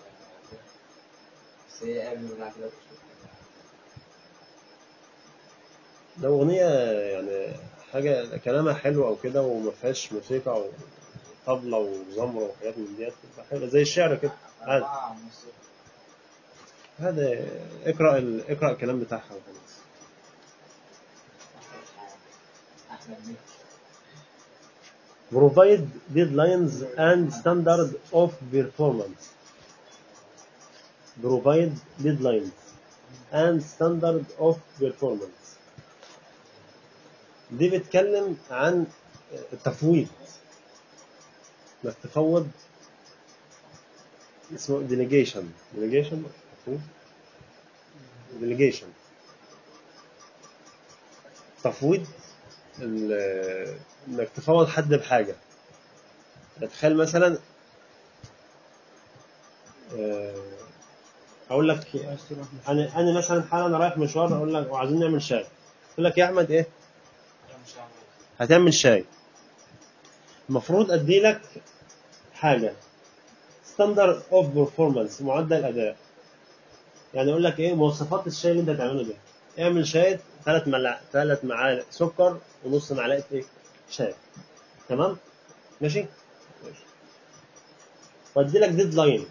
بس هي قبل بتاع كده بتشوف ده أغنية يعني حاجة كلامها حلو أو كده وما فيهاش موسيقى أو طبلة وزمر وحاجات من ديت تبقى حلوة زي الشعر كده عادي أربعة ونص هذا اقرأ ال... اقرأ الكلام بتاعها وخلاص أحمد مكي provide deadlines and standard of performance provide deadlines and standard of performance دي بتتكلم عن التفويض انك تفوض اسمه delegation delegation تفويض delegation تفويض ال- انك تفوض حد بحاجه تخيل مثلا آه، اقول لك عايز تروح مش- انا انا مثلا حالا انا رايح مشوار اقول لك وعايزين نعمل شاي اقول لك يا احمد ايه أنا مش هعمل هتعمل شاي المفروض ادي لك حاجه ستاندرد اوف بيرفورمانس معدل اداء يعني اقول لك ايه مواصفات الشاي اللي انت هتعمله ده اعمل شاي ثلاث ملع ثلاث معالق سكر ونص معلقه ايه شاي تمام ماشي ماشي وادي لك ديدلاين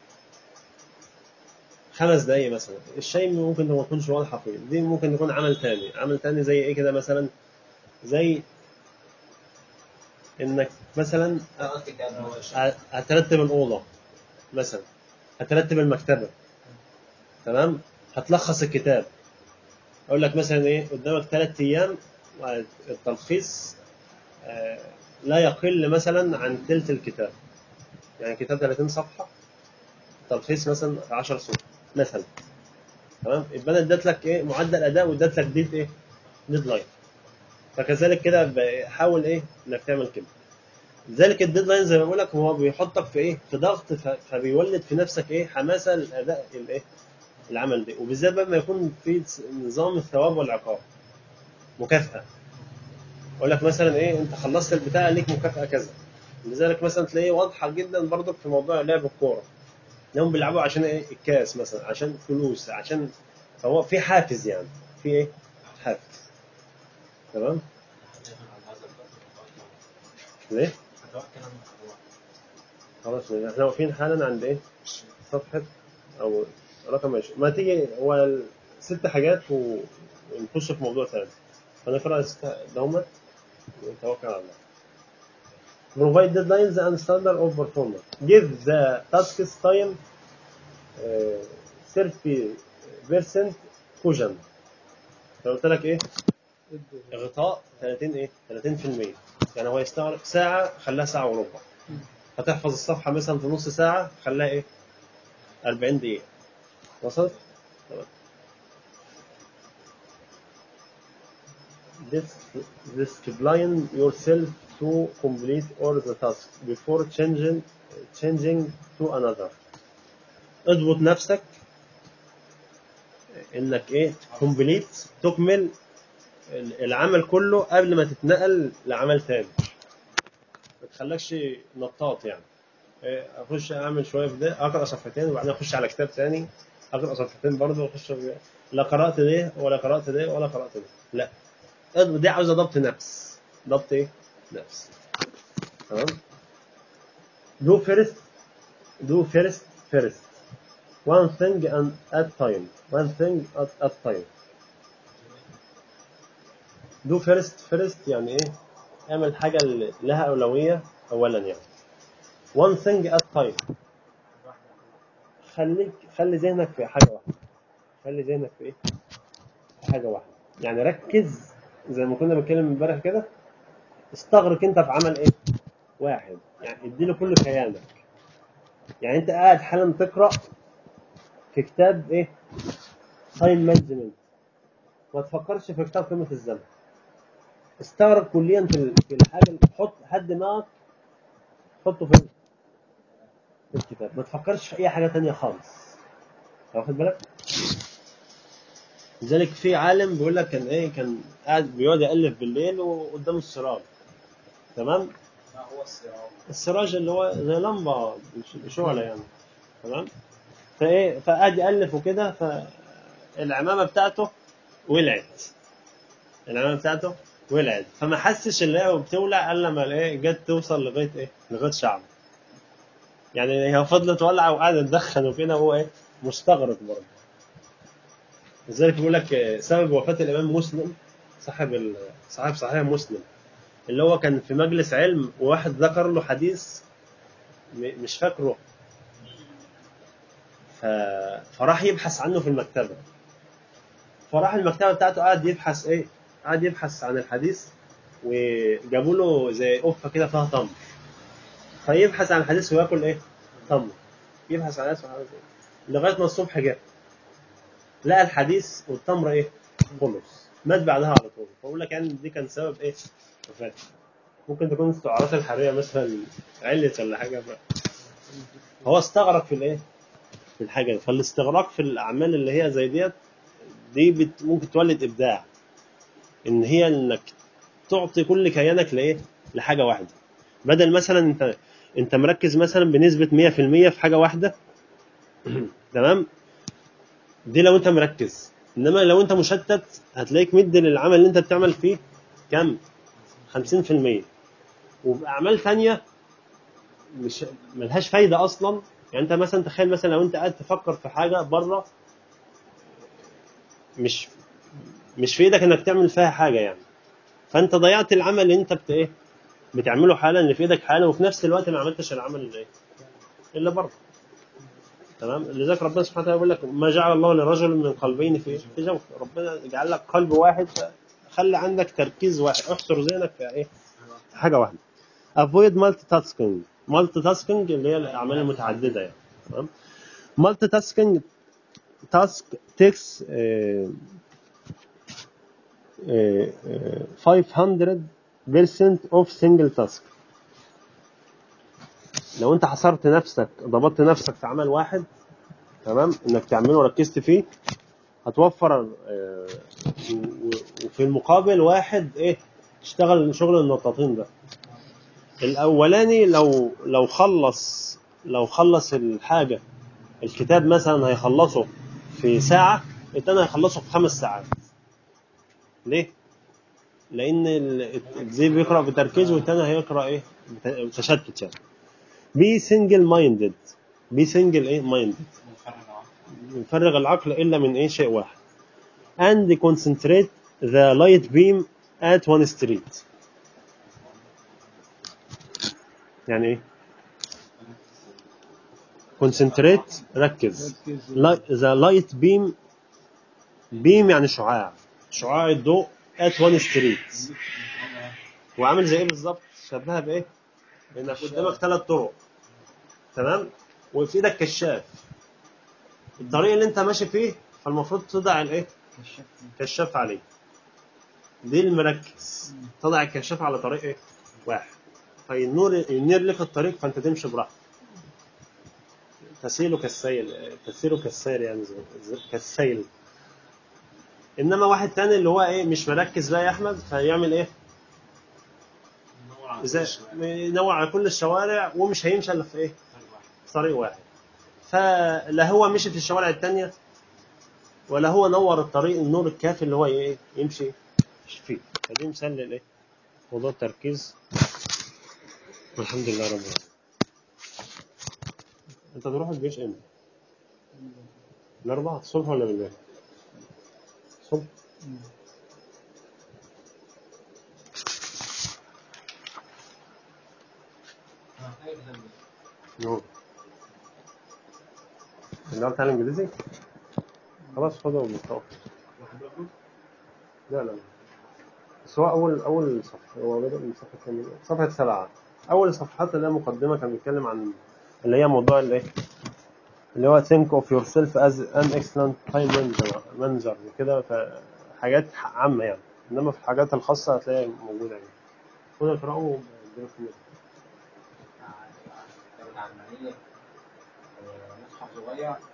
خمس دقايق مثلا الشاي ممكن ما تكونش واضحه فيه دي ممكن يكون عمل تاني عمل تاني زي ايه كده مثلا زي انك مثلا قرأت كتاب ه- هترتب الأوضة مثلا هترتب المكتبة تمام هتلخص الكتاب أقول لك مثلا إيه قدامك ثلاث أيام التلخيص آه، لا يقل مثلا عن ثلث الكتاب يعني كتاب 30 صفحة تلخيص مثلا 10 صفحة مثلا تمام يبقى أنا اديت لك إيه معدل أداء واديت لك ديت إيه ديدلاين فكذلك كده بحاول إيه إنك تعمل كده لذلك الديدلاين زي ما بقول لك هو بيحطك في ايه؟ في ضغط ف- فبيولد في نفسك ايه؟ حماسه للاداء الايه؟ العمل ده وبالذات بقى ما يكون في نظام الثواب والعقاب مكافاه اقول لك مثلا ايه انت خلصت البتاع ليك مكافاه كذا لذلك مثلا تلاقيه واضحه جدا برضك في موضوع لعب الكوره انهم بيلعبوا عشان ايه الكاس مثلا عشان فلوس عشان فهو في حافز يعني في ايه حافز تمام ليه هتوكل أنا الموضوع خلاص احنا واقفين حالا عند ايه صفحة او رقم 20 ما تيجي هو ال- ست حاجات و... ونخش في موضوع ثاني هنقرا الست دوما ونتوكل على الله provide deadlines and standard of performance give the tasks time uh, 30% cushion لو قلت لك ايه ادي- غطاء 30 ايه 30% يعني هو يستغرق ساعة خلاها ساعة وربع هتحفظ الصفحة مثلا في نص ساعة خلاها ايه 40 دقيقة وصلت؟ تمام Dis- discipline yourself to complete all the tasks before changing changing to another اضبط نفسك انك ايه كومبليت تكمل العمل كله قبل ما تتنقل لعمل تاني ما تخلكش نطاط يعني إيه، اخش اعمل شويه في ده اقرا صفحتين وبعدين اخش على كتاب تاني اقرا صفحتين برضه واخش في- لا قرات ده ولا قرات ده ولا قرات ده لا دي عاوزه ضبط نفس ضبط ايه نفس تمام do first do first first one thing and at time one thing at, at time do first first يعني ايه اعمل حاجه اللي لها اولويه اولا يعني one thing at time خليك خلي ذهنك في حاجه واحده خلي ذهنك في ايه في حاجه واحده يعني ركز زي ما كنا بنتكلم امبارح كده استغرق انت في عمل ايه واحد يعني اديله كل كيانك يعني انت قاعد حالا تقرا في كتاب ايه تايم مانجمنت ما تفكرش في كتاب قيمه الزمن استغرق كليا في ال- في الحاجه اللي حط حد دماغك حطه في في الكتاب ما تفكرش في اي حاجه تانية خالص واخد بالك لذلك في عالم بيقول لك كان ايه كان قاعد بيقعد يالف بالليل وقدامه السراج تمام ما هو الصراط السراج اللي هو زي لمبه بش- شعله يعني تمام فايه فقعد يالف وكده فالعمامه بتاعته ولعت العمامه بتاعته ولعت فما حسش اللي هي بتولع الا لما ايه جت توصل لغايه ايه لغايه شعره يعني هي فضلت تولع وقاعده تدخن وكده وهو ايه مستغرق برضه لذلك بيقول لك آه، سبب وفاه الامام مسلم صاحب ال- صاحب صحيح مسلم اللي هو كان في مجلس علم وواحد ذكر له حديث م- مش فاكره ف... فراح يبحث عنه في المكتبه فراح المكتبه بتاعته قعد يبحث ايه قعد يبحث عن الحديث وجابوا له زي قفه كده فيها تمر فيبحث عن الحديث وياكل ايه تمر يبحث عن الحديث وياكل إيه؟ لغايه ما الصبح جه لقى الحديث والتمر ايه خلص مات بعدها على طول فاقول لك يعني دي كان سبب ايه وفاته ممكن تكون السعرات الحراريه مثلا علت ولا حاجه ف... هو استغرق في الايه في الحاجه دي فالاستغراق في الاعمال اللي هي زي ديت دي بت... ممكن تولد ابداع ان هي انك تعطي كل كيانك لايه لحاجه واحده بدل مثلا انت انت مركز مثلا بنسبه 100% في حاجه واحده تمام دي لو انت مركز انما لو انت مشتت هتلاقيك مدي للعمل اللي انت بتعمل فيه كم 50% وباعمال ثانيه مش ملهاش فايده اصلا يعني انت مثلا تخيل مثلا لو انت قاعد تفكر في حاجه بره مش مش في ايدك انك تعمل فيها حاجه يعني فانت ضيعت العمل اللي انت بت ايه بتعمله حالا اللي في ايدك حالا وفي نفس الوقت ما عملتش العمل اللي ايه اللي بره تمام لذلك ربنا سبحانه وتعالى يقول لك ما جعل الله لرجل من قلبين في في جوف ربنا جعل لك قلب واحد خلي عندك تركيز واحد احصر ذهنك في ايه في حاجه واحده avoid multitasking multitasking اللي هي الاعمال المتعدده يعني تمام multitasking task takes uh, uh, 500% of single task لو انت حصرت نفسك ضبطت نفسك في عمل واحد تمام انك تعمله وركزت فيه هتوفر آه، و- و- وفي المقابل واحد ايه تشتغل شغل النطاطين ده الاولاني لو لو خلص لو خلص الحاجه الكتاب مثلا هيخلصه في ساعه التاني هيخلصه في خمس ساعات ليه؟ لان ال- دي بيقرا بتركيز والتاني هيقرا ايه بت- بتشتت يعني بي سنجل مايندد بي سنجل ايه مايندد يفرغ العقل الا من ايه شيء واحد and concentrate the light beam at one street يعني ايه concentrate ركز ركز. Li- the light beam beam يعني شعاع شعاع الضوء at one street وعامل زي ايه بالظبط شبهها بايه انك قدامك ثلاث طرق تمام وفي ايدك كشاف الطريق اللي انت ماشي فيه فالمفروض تضع الايه كشاف عليه دي المركز تضع الكشاف على طريق ايه واحد فالنور ينير لك الطريق فانت تمشي براحتك تسيل كالسيل تسير كالسيل يعني زي زي- كالسيل انما واحد تاني اللي هو ايه مش مركز بقى يا احمد فيعمل ايه زي ينوع على كل الشوارع ومش هيمشي الا في ايه في طريق واحد فلا هو مشي في الشوارع التانية ولا هو نور الطريق النور الكافي اللي هو ايه يمشي فيه فدي مثال للايه موضوع التركيز والحمد لله رب العالمين انت تروح الجيش امتى؟ الاربعاء الصبح ولا بالليل؟ الصبح نور اللي هو بتاع الانجليزي خلاص خده ومستوى لا لا بس هو اول اول صفحه هو بدأ من صفحه كام صفحه سبعه اول صفحات اللي هي مقدمه كان بيتكلم عن اللي هي موضوع الايه اللي هو think of yourself as an excellent time manager manager كده فحاجات عامه يعني انما في الحاجات الخاصه هتلاقيها موجوده يعني خد اقراه واديله كلمة. كتاب العلمانية مصحف صغير آه،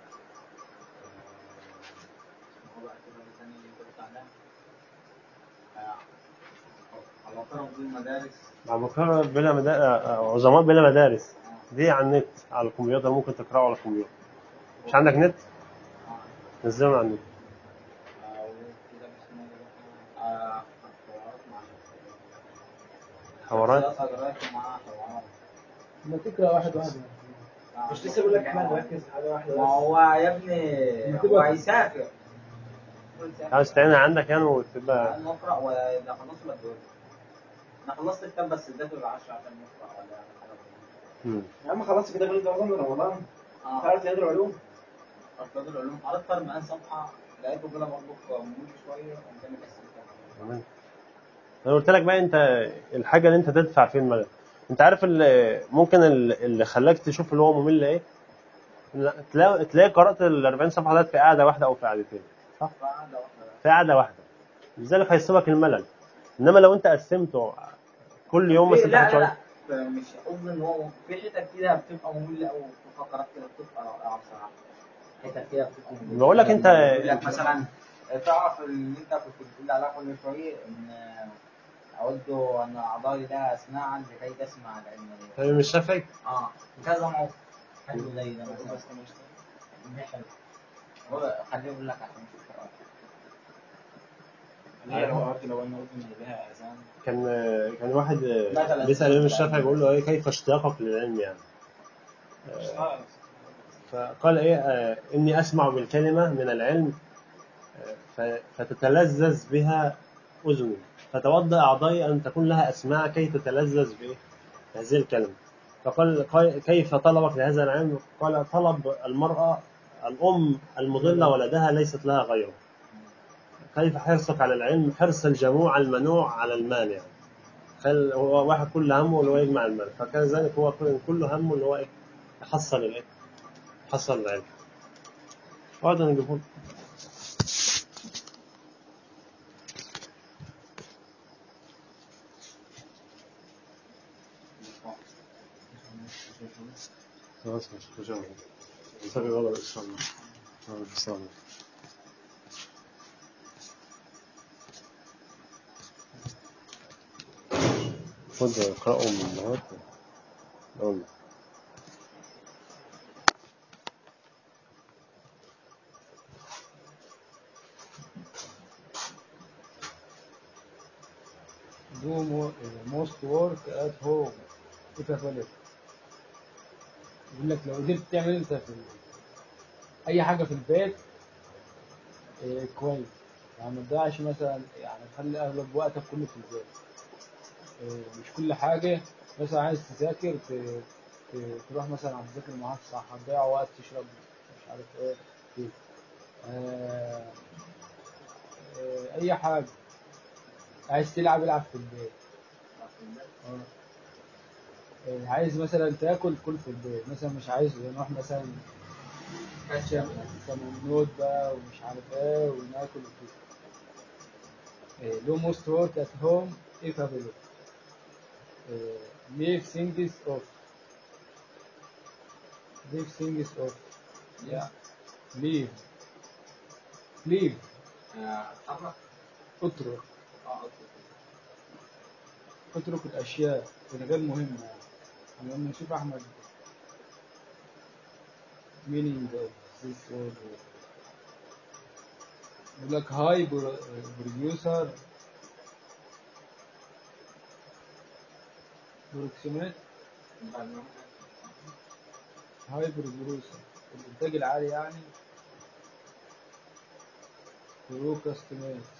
هو بقى كده الثاني اللي انت قلت عليها آه، عباقرة بدون مدارس عبقرة بلا مدارس عظماء بلا مدارس دي على النت على الكمبيوتر ممكن تقراه على الكمبيوتر مش عندك نت آه، نزله من على النت آه، وكتاب اسمه ايه ده؟ آه، حوارات مع شخصيات حوارات سياسة جرايته معاها حوارات ما تقرا واحد واحد مش لسه بقول لك احنا نركز في حاجه واحده ما بس هو يا ابني ما هو تبقى- هيسافر عاوز تعينها عندك يعني وتبقى نقرأ وإذا خلصت ولا الدول أنا خلصت الكتاب بس اديته العشرة عشان نقرأ ولا حاجة مم. يا عم خلصت كده غير رمضان رمضان اه تعرف تقدر علوم أستاذ العلوم قرأت أكتر من صفحة لقيته كده برضه ممل شوية قمت مكسل تمام. انا قلت لك بقى انت الحاجه اللي انت تدفع فيه الملل انت عارف اللي ممكن ال- اللي خلاك تشوف اللي هو ممل ايه لا، تلاقي تلاقي قرات ال 40 صفحه ديت في قاعده واحده او في قعدتين صح فقعدة واحدة في قعده واحده لذلك هيصيبك الملل انما لو انت قسمته كل يوم في- مثلا لا تاخد لا شويه لا مش قصدي ان هو في حتت كده بتبقى مملة او في فقرات كده بتبقى رائعة بصراحة حتت كده بتبقى مملة بقول لك انت يقول لك مثلا تعرف اللي انت كنت بتقول عليها كل شوية ان أود أن أعضائي لها أسماعا لكي تسمع العلم لي. فاهم مش شافعي اه كذا موقف حلو زي ده مثلا بس انا مش حلو هو خليه يقول لك عشان نشوف رأيك. ليه لو قلت لو انا قلت ان لها اذان كان كان واحد مثلا بيسال الامام الشافعي بيقول له ايه كيف اشتياقك للعلم يعني مش عارف. فقال ايه آه، اني اسمع بالكلمه من العلم آه، ف- فتتلذذ بها اذني فتودع اعضائي ان تكون لها اسماع كي تتلذذ بايه هذه الكلمه فقال قال كيف طلبك لهذا العلم قال طلب المراه الام المضله ولدها ليست لها غيره كيف حرصك على العلم حرص الجموع المنوع على المانع خل هو واحد كل همه اللي هو يجمع المال فكان ذلك هو كل كل همه اللي هو ايه يحصل الايه يحصل العلم اقعد انا اجيبه لك. خلاص مش مش مهم. نسوي غلط ان شاء الله آه، بالصلاة. خد اقرأوا من النهارده أقول لك. do mo- uh, most work at home if available يقول لك لو قدرت تعمل انت في اي حاجه في البيت إيه كويس يعني ما تضيعش مثلا يعني خلي اغلب وقتك كله في البيت إيه مش كل حاجه مثلا عايز تذاكر ت- ت- تروح مثلا على تذاكر معاك صح هتضيع وقت تشرب مش عارف ايه كده آه آه اي حاجه عايز تلعب العب في البيت آه. آه، عايز مثلا تاكل كل في البيت مثلا مش عايز نروح مثلا كمنود بقى ومش عارف ايه وناكل وكده آه، do most work at home if available آه، leave things off leave things off yeah leave leave آه، اتحرك اترك اه أوكي. اترك الاشياء اللي غير مهمه يعني لما نشوف احمد meaning of this word يقول لك هاي بروديوسر بروكسيميت هاي بروديوسر الانتاج العالي يعني procrastinates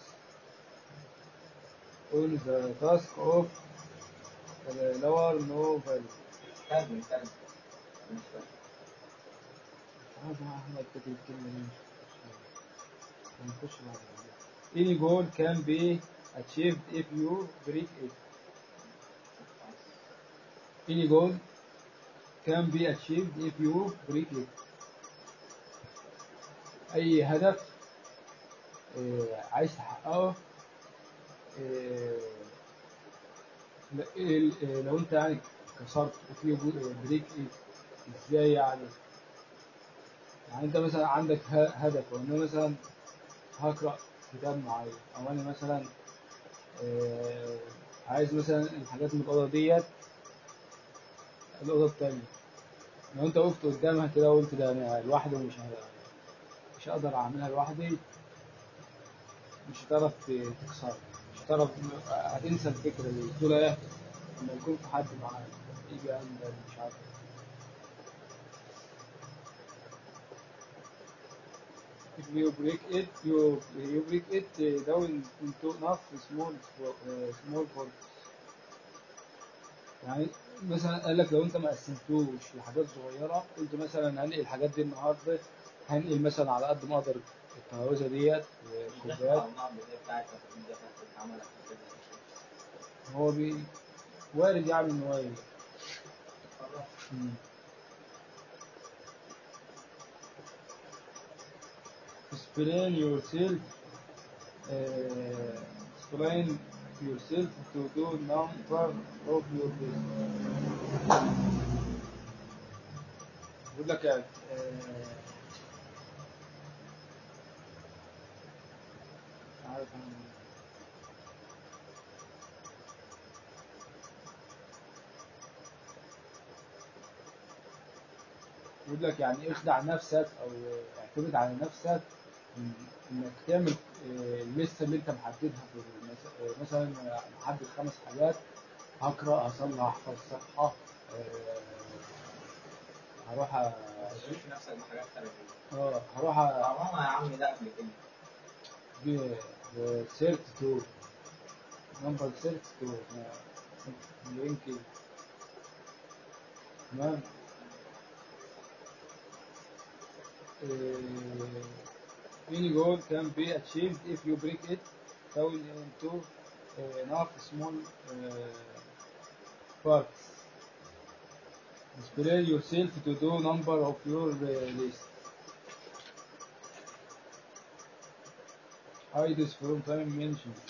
on the task of lower no value كلب كلب مش فاهم. عارف يا احمد كتب الكلمه دي هنخش بعد Any goal can be achieved if you break it. Any goal can be achieved if you break it. أي هدف آه، عايز تحققه آه، ل- ال- آه، لو أنت يعني كسرت if you break it إزاي يعني يعني انت مثلا عندك ه- هدف وان انا مثلا هقرا كتاب معين او انا مثلا آه، عايز مثلا الحاجات من الاوضه ديت الاوضه التانية لو انت وقفت قدامها كده وقلت ده انا لوحدي ومش ه- مش هقدر اعملها لوحدي مش هتعرف ت- تكسرها مش هتعرف هتنسى الفكره دي تقول ايه لما يكون في حد معاك يجي عندك مش عارف If you break it, you you break it uh, down into enough small uh, small parts. يعني مثلا قال لك لو انت ما قسمتوش لحاجات صغيره قلت مثلا هنقل الحاجات دي النهارده هنقل مثلا على قد ما اقدر التهوزه ديت والكوبايات هو بي وارد يعني انه وارد مم. explain yourself uh, explain yourself to do number of your business بقول لك يعني آه، عارف أنا يقول لك يعني اخدع نفسك او اعتمد على نفسك إن- انك تعمل آه، الليسته اللي انت محددها في المس- آه، مثلا محدد خمس حاجات هقرا هصلي هحفظ صفحه آه، هروح أ- تشغلش نفسك بحاجات خارجية اه هروح طالما يا عم ده قبل كده سيرت تو نمبر سيرت تو لينك تمام Uh, any goal can be achieved if you break it down into uh, enough small uh, parts. Inspire yourself to do number of your uh, list. Hide from time management.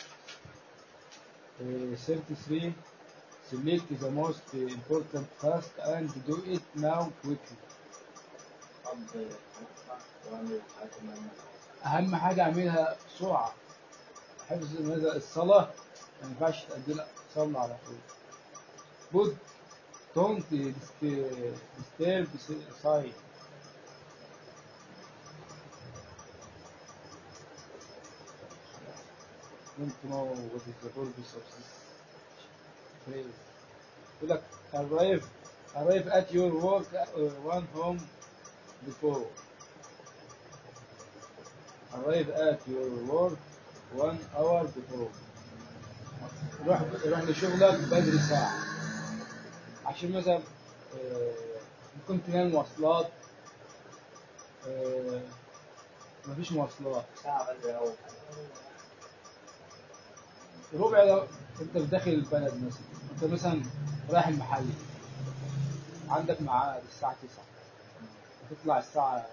Uh, 33. Select the most important task and do it now quickly. أفضل وأعمل الحاجات المهمة اهم حاجه اعملها بسرعه حفظ مثلا الصلاه ما ينفعش تاجلها صلي على طول بود don't disturb side don't know what is the purpose of this phrase يقول لك arrive arrive at your work uh, one home before arrive at your work one hour before روح روح لشغلك بدري ساعة عشان مثلا آه، ممكن تلاقي مواصلات آه، مفيش مواصلات ساعة بدري أوي ربع لو انت في داخل البلد مثلا انت مثلا رايح المحل عندك ميعاد الساعة 9 هتطلع الساعة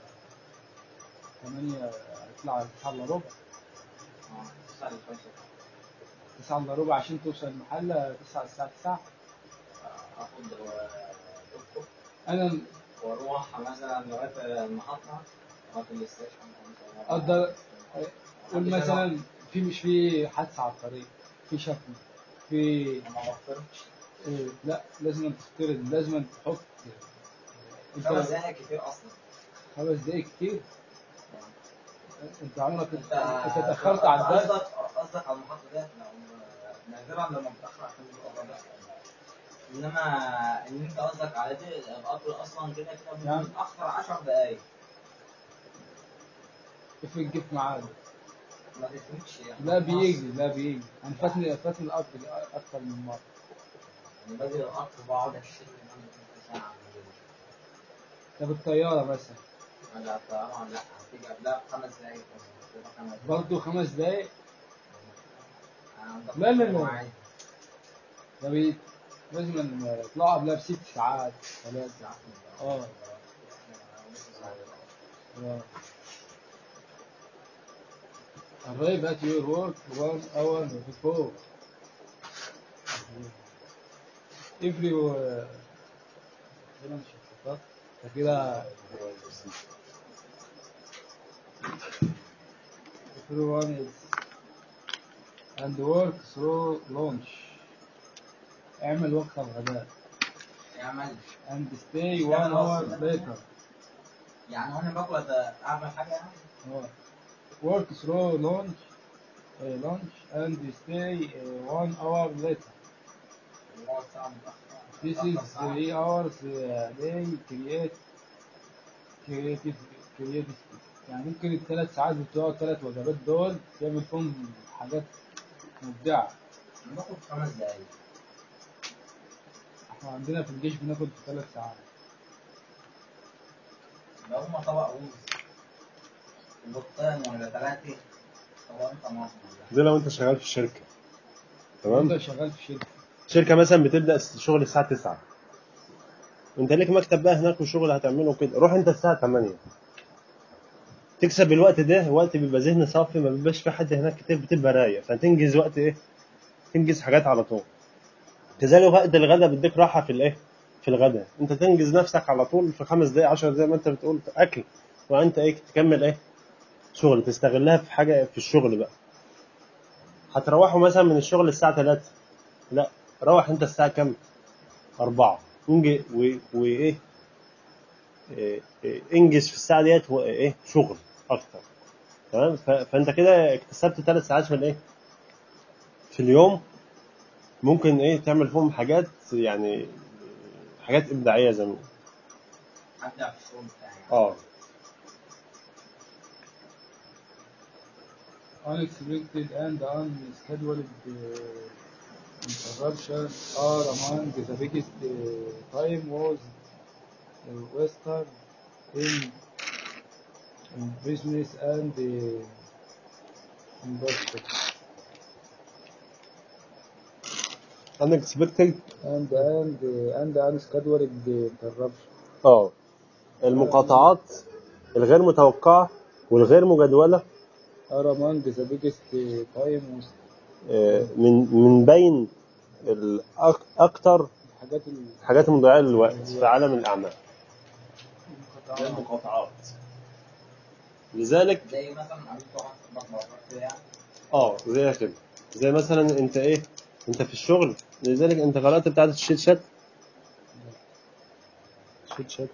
8 هتطلع 9 الا ربع اه الساعة الخمسة 9 الا ربع عشان توصل المحل 9 الساعة 9 آخد توك انا واروح مثلا لغايه المحطه لغايه الاستيشن اقدر قول مثلا في مش في حادثة على الطريق في شتم في ما بفطرش إيه لا لازم تفترض لازم تحط انت خمس دقايق كتير اصلا خمس دقايق كتير انت عمرك انت انت اتاخرت على الدرس قصدك قصدك على المحطه ديت لو نادرا لما بتاخر عشان بيبقى غلط انما ان انت قصدك على دي القطر اصلا كده كده نعم. ممكن يتاخر 10 دقايق افرض جيت معاد ما تفهمش يعني لا بيجي لا بيجي انا فاتني فاتني القطر اكتر من مره يعني باجي القطر بقعد اشيل منه نص ساعه طب الطياره مثلا لا طبعا لا هتيجي قبلها بخمس دقايق بس كده خمس دقايق. برضه خمس دقايق أنا عندك لا، لا، لا. مواعيد. ده بي- لازم يطلعوا قبلها بست ساعات ثلاث ساعات اه نص ساعة. اه arrive at your work one hour before every uh, كده مش مخطط. ده كده everyone is and work through lunch اعمل وقت الغداء يعمل and stay one hour later يعني وانا باكل أت- اعمل حاجه يعني اه work through lunch uh, lunch and stay uh, one hour later هو الساعة متأخرة. This is three hours a day create creative creative يعني ممكن الثلاث ساعات بتوع الثلاث وجبات دول تعمل فيهم حاجات مبدعة بناخد خمس دقايق احنا عندنا في الجيش بناكل في ثلاث ساعات لو هما طبق رز وبطان ولا ثلاثة طبقين طماطم ده لو انت شغال في الشركه تمام انت شغال في شركة شركه مثلا بتبدا الشغل الساعه 9 انت ليك مكتب بقى هناك وشغل هتعمله كده روح انت الساعه 8 تكسب الوقت ده وقت بيبقى ذهن صافي ما بيبقاش في حد هناك كتير بتبقى رايق فتنجز وقت ايه تنجز حاجات على طول كذلك وقت الغداء بديك راحه في الايه في الغداء انت تنجز نفسك على طول في خمس دقائق 10 دقائق ما انت بتقول اكل وانت ايه تكمل ايه شغل تستغلها في حاجه في الشغل بقى هتروحوا مثلا من الشغل الساعه 3 لا روح انت الساعه كام 4 انجز و- وايه إيه، إيه، انجز في الساعه ديت وايه شغل اكتر تمام ف- فانت كده اكتسبت ثلاث ساعات في الايه في اليوم ممكن ايه تعمل فيهم حاجات يعني حاجات ابداعيه زي ما أبدع في الشغل بتاعي اه unexpected and unscheduled uh, interruption are among the biggest uh, time was uh, wasted in, in business and uh, industry unexpected and and uh, and unscheduled interruption اه المقاطعات الغير متوقعه والغير مجدوله are among the biggest uh, time was آه، من من بين الأك- اكتر الحاجات ال- الحاجات المضيعه للوقت في عالم الاعمال زي المقاطعات لذلك زي مثلا قابلت واحد صاحبك مرة كده يعني اه زي كده زي مثلا انت ايه انت في الشغل لذلك انت قرات بتاعت الشيت شات شيت شات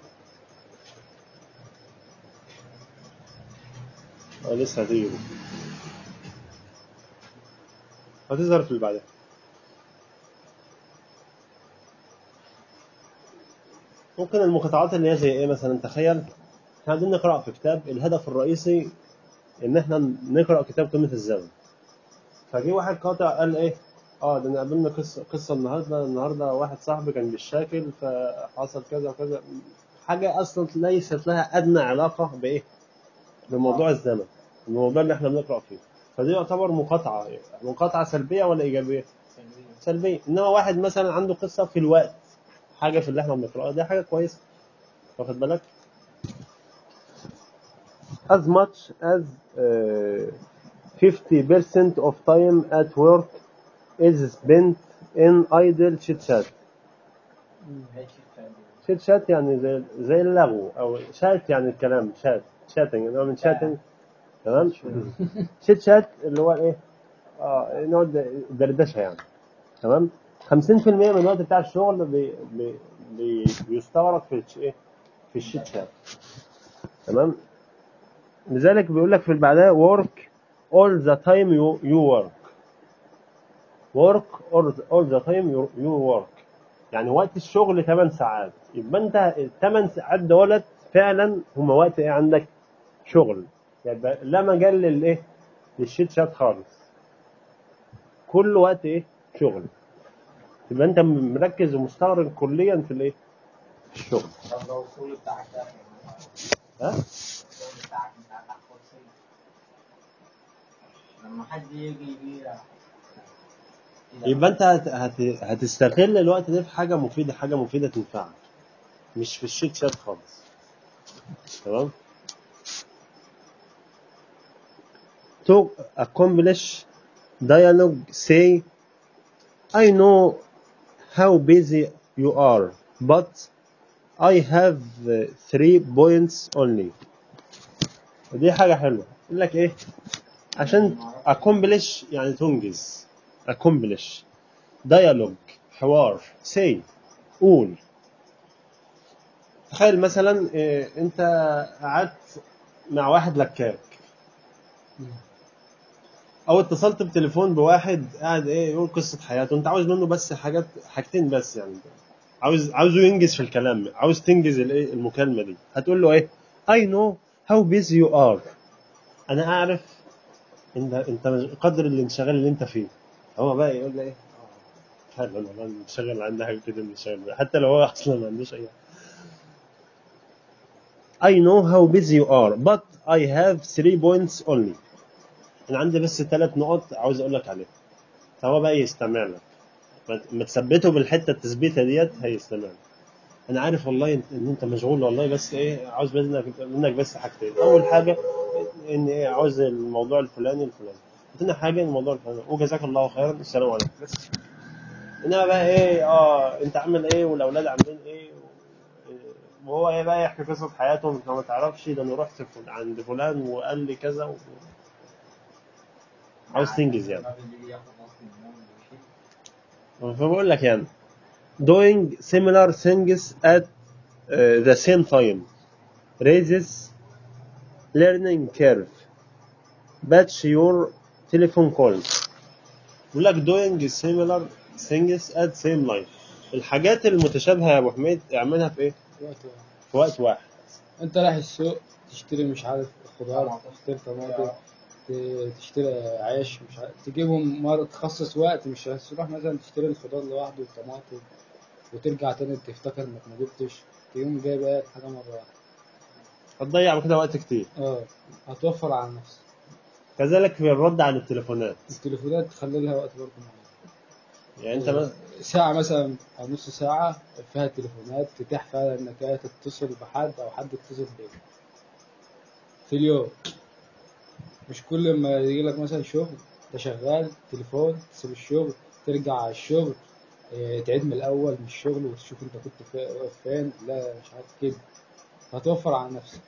اه لسه هتيجي هتظهر في اللي بعدها ممكن المقاطعات اللي هي زي ايه مثلا تخيل احنا قاعدين نقرا في كتاب الهدف الرئيسي ان احنا نقرا كتاب قيمه الزمن فجي واحد قاطع قال ايه اه ده انا قابلنا قصه قصه النهارده النهارده واحد صاحبي كان بالشاكل فحصل كذا وكذا حاجه اصلا ليست لها ادنى علاقه بايه بموضوع الزمن الموضوع اللي احنا بنقرا فيه فدي يعتبر مقاطعه مقاطعه سلبيه ولا ايجابيه سلبيه انما واحد مثلا عنده قصه في الوقت حاجه في اللي احنا بنقراه دي حاجه كويسه واخد بالك as much as uh, 50% of time at work is spent in idle chit chat هي شيء فادي. شيت شات يعني زي زي اللغو او شات يعني الكلام شات شاتنج اللي هو من شاتنج تمام شيت شات اللي هو ايه اه نوع د- دردشه يعني تمام 50% من الوقت بتاع الشغل بي بي بي بيستغرق في الش- ايه في الشيت شات تمام لذلك بيقول لك في اللي بعدها work all the time you, you work work all the, all the time you, you work يعني وقت الشغل 8 ساعات يبقى انت ال 8 ساعات دولت فعلا هم وقت ايه عندك شغل يبقى لا مجال للايه للشيت شات خالص كل وقت ايه شغل يبقى انت مركز ومستغرق كليا في الايه في الشغل طب لو الشغل بتاعك ده ها الشغل بتاعك انت هتاخد كرسي لما حد يجي يبيع يبقى انت هت... هت... هتستغل الوقت ده في حاجه مفيده حاجه مفيده تنفعك مش في الشيت شات خالص تمام to accomplish dialogue say I know how busy you are but I have uh, three points only ودي حاجة حلوة يقول لك ايه عشان accomplish يعني تنجز accomplish dialogue حوار say قول تخيل مثلا إيه انت قعدت مع واحد لكاك او اتصلت بتليفون بواحد قاعد ايه يقول قصه حياته انت عاوز منه بس حاجات حاجتين بس يعني عاوز عاوزه ينجز في الكلام عاوز تنجز الايه المكالمه دي هتقول له ايه I know how busy you are انا اعرف انت انت قدر الانشغال اللي انت فيه هو بقى يقول لي ايه آه، فعلا والله بنشغل عندي حاجه كده بنشغل حتى لو هو اصلا ما عندوش اي I know how busy you are but I have three points only انا عندي بس ثلاث نقط عاوز اقول لك عليهم فهو بقى يستمع لك ما- ما تثبته بالحته التثبيته ديت هيستمع لك انا عارف والله ان إن انت مشغول والله بس ايه عاوز منك منك بس حاجتين اول حاجه ان ايه عاوز الموضوع الفلاني الفلاني تاني حاجه الموضوع الفلاني وجزاك الله خيرا السلام عليكم بس انما بقى ايه اه انت عامل ايه والاولاد عاملين ايه وهو ايه بقى يحكي قصه حياته انت ما تعرفش ده انا رحت فل- عند فلان وقال لي كذا و... عاوز تنجز يعني الراجل اللي ياخد نص اليوم ويمشي فبقول لك يعني doing similar things at uh, the same time raises learning curve batch your telephone calls بقول لك doing similar things at same time الحاجات المتشابهة يا أبو حميد اعملها في إيه؟ وقت واحد. في وقت واحد انت رايح السوق تشتري مش عارف خضار تشتري طماطم ت- تشتري عيش مش عارف تجيبهم مرة تخصص وقت مش تروح مثلا تشتري الخضار لوحده والطماطم وترجع تاني تفتكر انك ما جبتش تقوم جايب ايه حاجة مرة واحدة هتضيع كده وقت كتير اه هتوفر على نفسك كذلك في الرد على التليفونات التليفونات تخلي لها وقت برضه معين يعني أنت مثلا ساعة مثلا أو نص ساعة فيها تليفونات تتيح فيها إنك إيه تتصل بحد أو حد يتصل بيك في اليوم مش كل ما يجي لك مثلا شغل أنت شغال تليفون تسيب الشغل ترجع على الشغل إيه، تعيد من الأول من الشغل وتشوف أنت كنت في- واقف فين لا مش عارف كده هتوفر على نفسك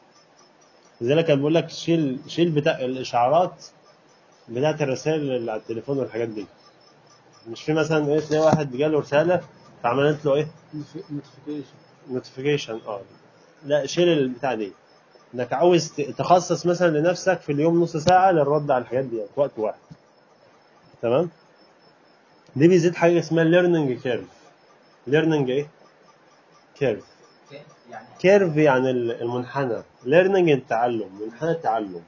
لذلك انا بقول لك شيل شيل بتاع الاشعارات بتاعت الرسائل اللي على التليفون والحاجات دي مش في مثلا ايه تلاقي واحد جاله رساله فعملت له ايه نوتيفيكيشن نوتيفيكيشن اه لا شيل البتاع دي انك عاوز ت- تخصص مثلا لنفسك في اليوم نص ساعه للرد على الحاجات دي في وقت واحد تمام دي بيزيد حاجه اسمها ليرنينج كيرف ليرنينج ايه كيرف كيف؟ يعني كيرف يعني ال- المنحنى ليرنينج التعلم منحنى التعلم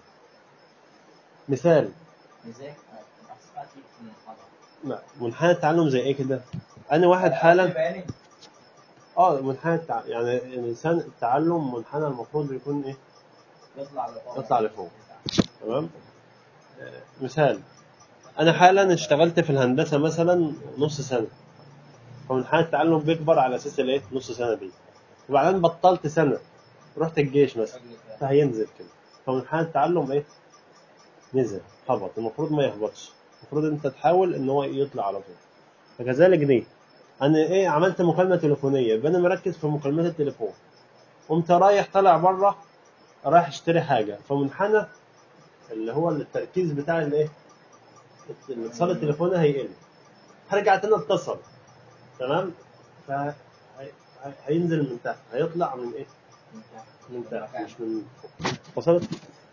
مثال ازاي الأسئلة في المحاضرة لا منحنى التعلم زي ايه كده انا واحد حالا بياني اه منحنى التع... يعني الانسان التعلم منحنى المفروض يكون ايه يطلع لفوق يطلع لفوق. تمام آه، مثال انا حالا اشتغلت في الهندسه مثلا نص سنه فمنحنى التعلم بيكبر على اساس الايه نص سنه دي وبعدين بطلت سنه رحت الجيش مثلا فهينزل كده فمنحنى التعلم ايه نزل هبط المفروض ما يهبطش المفروض انت تحاول ان هو يطلع على طول فكذلك دي انا ايه عملت مكالمه تليفونيه يبقى انا مركز في مكالمات التليفون قمت رايح طالع بره رايح اشتري حاجه فمنحنى اللي هو التركيز بتاع الايه الاتصال التليفوني هيقل هرجع تاني اتصل تمام ف هي- هي- هينزل من تحت هيطلع من ايه من تحت مش من فوق وصلت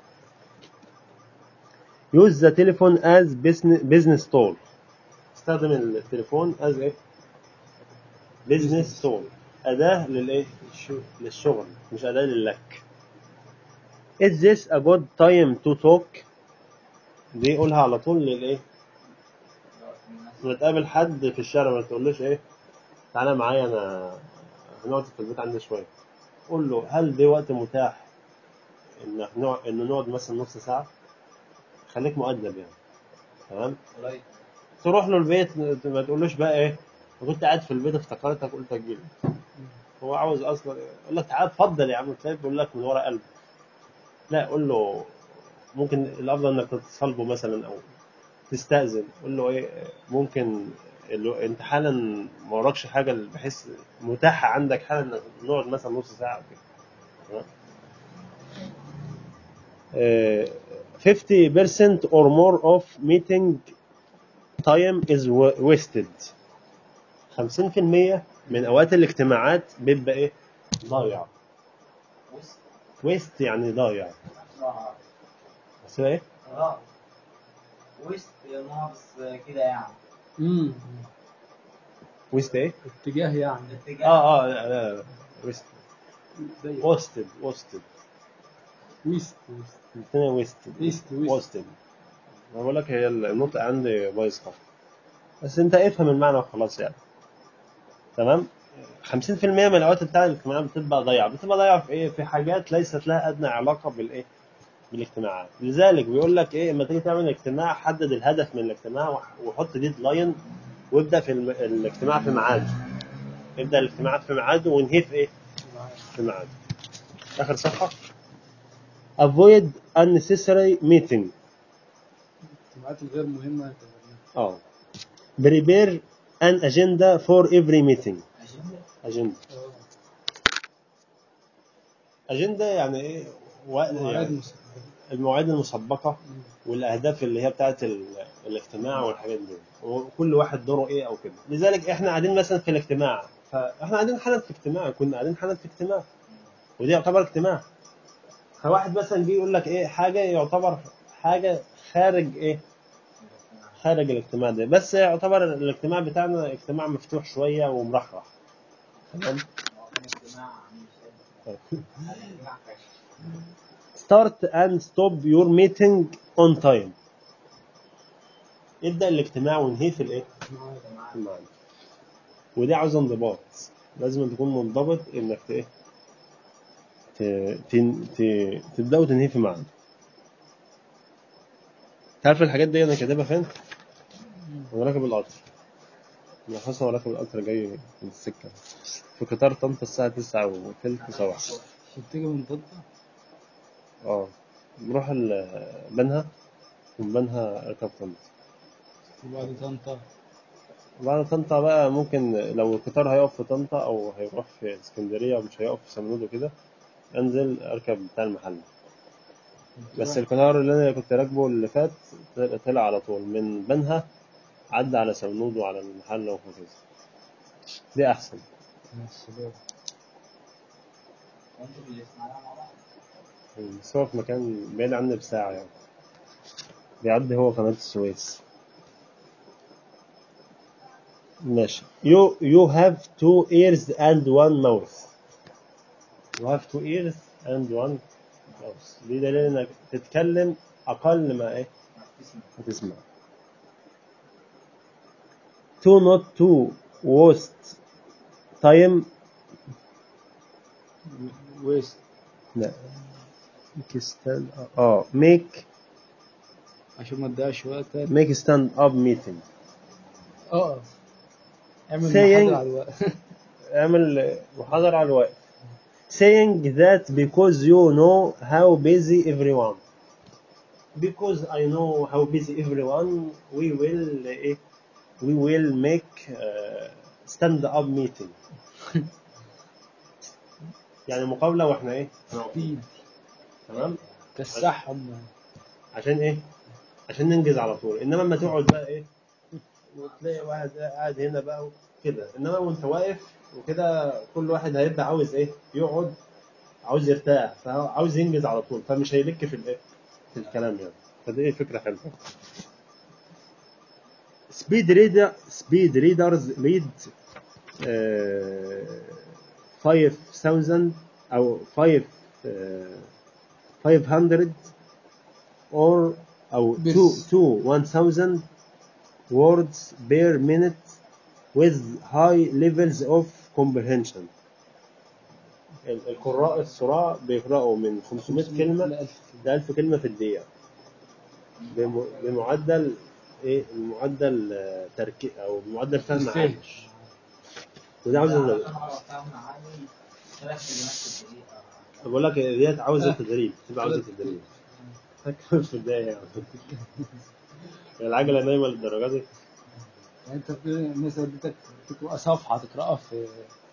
use the telephone as business business tool استخدم التليفون as ايه business tool أداة للإيه؟ للشغل مش أداة للك. Is this a good time to talk؟ دي قولها على طول للإيه؟ لما تقابل حد في الشارع ما تقولوش إيه؟ تعالى معايا أنا هنقعد في البيت عندي شوية. قول له هل ده وقت متاح إن نقعد إن نقعد مثلا نص ساعة؟ خليك مؤدب يعني. تمام؟ قريب تروح له البيت ما تقولوش بقى ايه أنا كنت قاعد في البيت افتكرتك قلت اجيلك هو عاوز اصلا يقول لك تعالى اتفضل يا عم تلاقيه بيقول لك من ورا قلبه لا قول له ممكن الافضل انك تتصل به مثلا او تستأذن قول له ايه ممكن اللي انت حالا ما وراكش حاجه بحيث متاحه عندك حالا انك نقعد مثلا نص ساعه أو كده تمام؟ آه، 50% or more of meeting time is wa- wasted 50% من اوقات الاجتماعات بيبقى ايه ضايع وسط ويست يعني ضايع اه بس هو ايه اه ويست نورث كده يعني امم ويست ايه؟ اتجاه يعني الاتجاه اه اه لا لا لا ويست ضيق. وستد وستد ويست ويست الاثنين ويستد ايست ويست وستد انا بقول لك هي النطق عندي بايظ خالص بس انت افهم المعنى وخلاص يعني تمام 50% من الاوقات بتاع الاجتماعات بتبقى ضايعه بتبقى ضايعه في ايه في حاجات ليست لها ادنى علاقه بالايه بالاجتماعات لذلك بيقول لك ايه لما تيجي تعمل اجتماع حدد الهدف من الاجتماع وح- وحط ديدلاين وابدا في الم- الاجتماع في ميعاده ابدا الاجتماع في ميعاده وانهيه في ايه في ميعاده اخر صفحه avoid unnecessary meeting الاجتماعات الغير مهمة تبقى- اه prepare an agenda for every meeting agenda اه agenda يعني ايه وقت مواعيد يعني مسبقة. المواعيد المسبقه والاهداف اللي هي بتاعت ال- الاجتماع والحاجات دي وكل واحد دوره ايه او كده لذلك احنا قاعدين مثلا في الاجتماع فاحنا قاعدين حالا في اجتماع كنا قاعدين حالا في اجتماع ودي يعتبر اجتماع فواحد مثلا جه يقول لك ايه حاجه يعتبر حاجه خارج ايه خارج الاجتماع ده بس يعتبر الاجتماع بتاعنا اجتماع مفتوح شويه ومرحرح تمام هو كان اجتماع مش قد كان اجتماع فاشل start and stop your meeting on time ابدأ الاجتماع وانهيه في الايه؟ في الميعاد ودي عاوزة انضباط لازم تكون منضبط انك ت- ايه؟ ت- ت- ت- تبدأ وتنهيه في ميعاد تعرف الحاجات دي انا كاتبها فين؟ وانا راكب القطر انا خلاص وانا راكب القطر جاي من السكة في قطار طنطا الساعة 9 وثلث صباحا بتيجي من طنطا اه بروح ال- بنها ومن بنها اركب طنطا وبعد طنطا بعد طنطا بقى ممكن لو القطار هيقف في طنطا او هيروح في اسكندريه ومش هيقف في سمنود وكده انزل اركب بتاع المحل بس القطار اللي انا كنت راكبه اللي فات طلع على طول من بنها عدى على سمنود وعلى المحل وهكذا دي احسن الشباب وانتوا في الاسماعيليه مع بعض بس هو في مكان بعيد عني بساعه يعني بيعدي هو قناه السويس ماشي you you have two ears and one mouth you have two ears and one mouth دي دليل انك تتكلم اقل ما ايه تسمع ما تسمع to not to waste time ويست لا make stand اه make عشان ما تضيعش وقتك make stand up meeting اه اعمل Saying- محاضرة على الوقت اعمل محاضرة على الوقت saying that because you know how busy everyone because I know how busy everyone we will eh, we will make uh, stand up meeting يعني مقابلة واحنا ايه واقفين تمام كسحهم عشان ايه عشان ننجز على طول انما لما تقعد بقى ايه وتلاقي واحد قاعد هنا بقى كده انما وانت واقف وكده كل واحد هيبقى عاوز ايه يقعد عاوز يرتاح فعاوز ينجز على طول فمش هيلك في الايه في الكلام يعني فدي ايه فكره حلوه سبيد ريدر سبيد ريدرز ريد 5000 او 5 500 or او Bits. 2 to 1000 words per minute with high levels of comprehension ال- القراء الصراع بيقرأوا من 500 كلمة لألف ل 1000 كلمة في الدقيقة بم- بمعدل ايه المعدل آه، تركيز او معدل فهم الفهم. عالي وده عاوز فاهم عالي ثلاث كلمات في الدقيقة بقول لك ديت عاوزة آه. تدريب تبقى عاوزة تدريب هكمل في البداية يعني العجلة نايمة للدرجة دي يعني انت بت- مثلا بدك تقرا صفحة تقراها في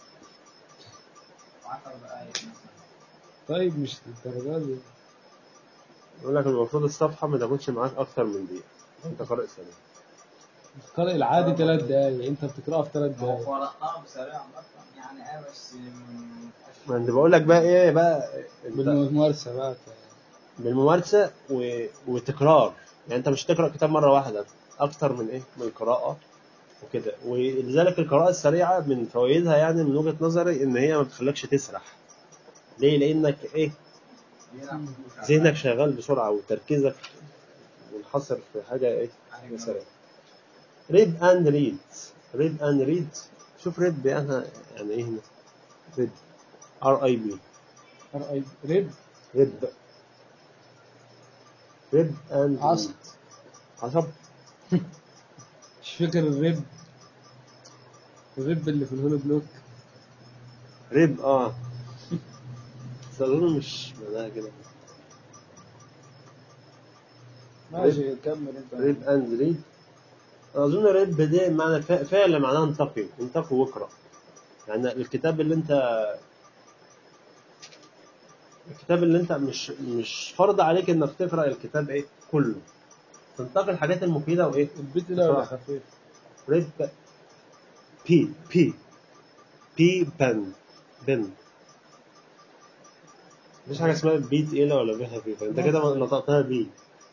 10 دقايق مثلا طيب مش للدرجة دي يقول لك المفروض الصفحة ما تاخدش معاك أكتر من دقيقة أنت قارئ سريع القارئ العادي ثلاث دقايق انت بتقراها في ثلاث هو دقايق قرأناها بسريع مثلا يعني اه بس م- ما أنت بقول لك بقى إيه بقى أنت بالممارسة بقى ت- بالممارسة و... وتكرار يعني انت مش تقرا كتاب مره واحده اكتر من ايه من قراءه وكده ولذلك القراءه السريعه من فوائدها يعني من وجهه نظري ان هي ما بتخليكش تسرح ليه لانك ايه ذهنك شغال بسرعه وتركيزك منحصر في حاجه ايه حاجه سريعه ريد اند ريد ريد اند ريد شوف ريد بأنها يعني ايه هنا ريد ار اي بي ار اي ريب ريد ريد اند عصب. عصب مش فاكر الريب الريب اللي في الهولو بلوك ريب اه بس اظن مش معناها كده ماشي كمل انت ريد اند ريد اظن ريد دي معنى فا- فعل معناها انتقي انتقي واقرا يعني الكتاب اللي انت الكتاب اللي انت مش مش فرض عليك انك تقرا الكتاب ايه كله تنتقي الحاجات المفيده وايه البيت ده ولا بصراحة. خفيف ريد بي بي بي بن بن مفيش حاجه اسمها بي تقيله ولا بي خفيفه انت كده نطقتها بي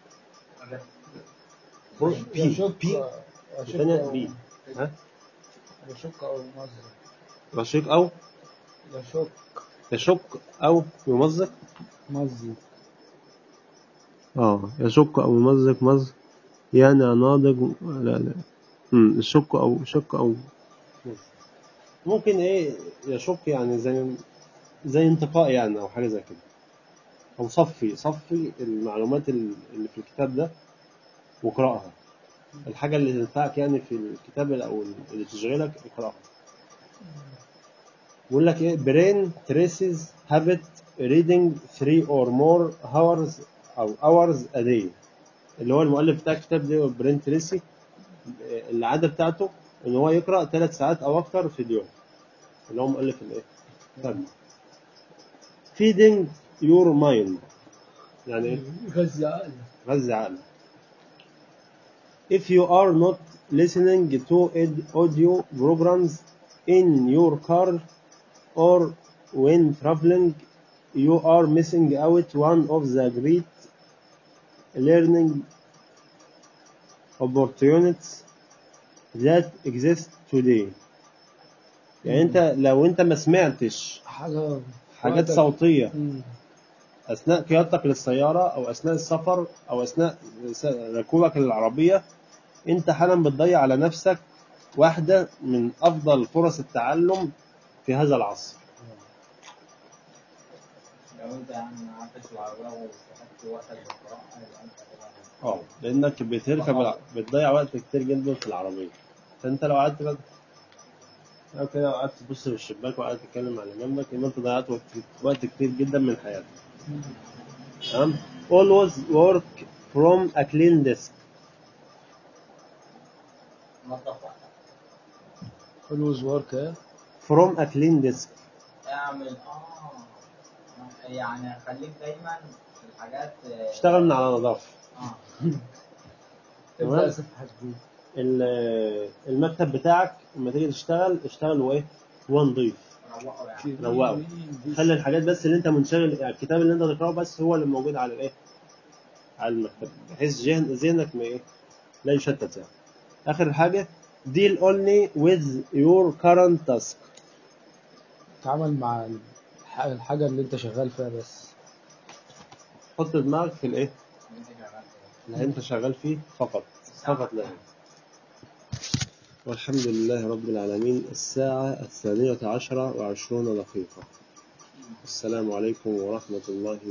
بي يشك بي يشك الثانيه أو- بي ها يشك او يمزق رشيق او يشك يشك او يمزق مزق اه يشك او يمزق مزق يعني ناضج لا لا امم يشك او شك او ممكن ايه يشك يعني زي زي انتقاء يعني او حاجه زي كده او صفي صفي المعلومات ال- اللي في الكتاب ده واقراها الحاجه اللي تنفعك يعني في الكتاب او اللي تشغلك اقراها بيقول لك ايه brain traces habit reading three or more hours او hours a day اللي هو المؤلف بتاع الكتاب ده برين تريسي العاده بتاعته ان هو يقرا ثلاث ساعات او اكتر في اليوم اللي هو مؤلف الايه الكتاب ده. feeding your mind يعني ايه غزة عقل غذي عقلك if you are not listening to ed- audio programs in your car or when traveling you are missing out one of the great learning opportunities that exist today يعني انت لو انت ما سمعتش حاجة حاجات وقتك. صوتيه مم. اثناء قيادتك للسياره او اثناء السفر او اثناء س- ركوبك للعربيه انت حالا بتضيع على نفسك واحده من افضل فرص التعلم في هذا العصر لو انت يعني قعدت في العربية واستفدت وقتك بالقراءة يبقى انت كده اه لانك بتركب الع- بتضيع وقت كتير جدا في العربيه فانت لو قعدت بقى لو كده قعدت تبص في الشباك وقعدت تتكلم على اللي جنبك يبقى انت ضيعت وقت وقت كتير جدا من حياتك تمام always work from a clean desk نظف وقتك always work ها from a clean desk اعمل اه يعني خليك دايما في الحاجات آه، اشتغل من على نظافه اه تمام. ابدأ صفحة جديدة ال- المكتب بتاعك لما تيجي تشتغل اشتغل وايه ونضيف روقوا يعني روقه خلي الحاجات بس اللي انت منشغل يعني الكتاب اللي انت تقراه بس هو اللي موجود على الايه على المكتب بحيث ذهن- ذهنك ما ايه لا يشتت يعني اخر حاجه deal only with your current task تعامل مع الح- الحاجة اللي انت شغال فيها بس حط دماغك في الايه انت شغال كده. اللي انت شغال فيه فقط فقط لا غير. والحمد لله رب العالمين الساعة الثانية عشرة وعشرون دقيقة السلام عليكم ورحمة الله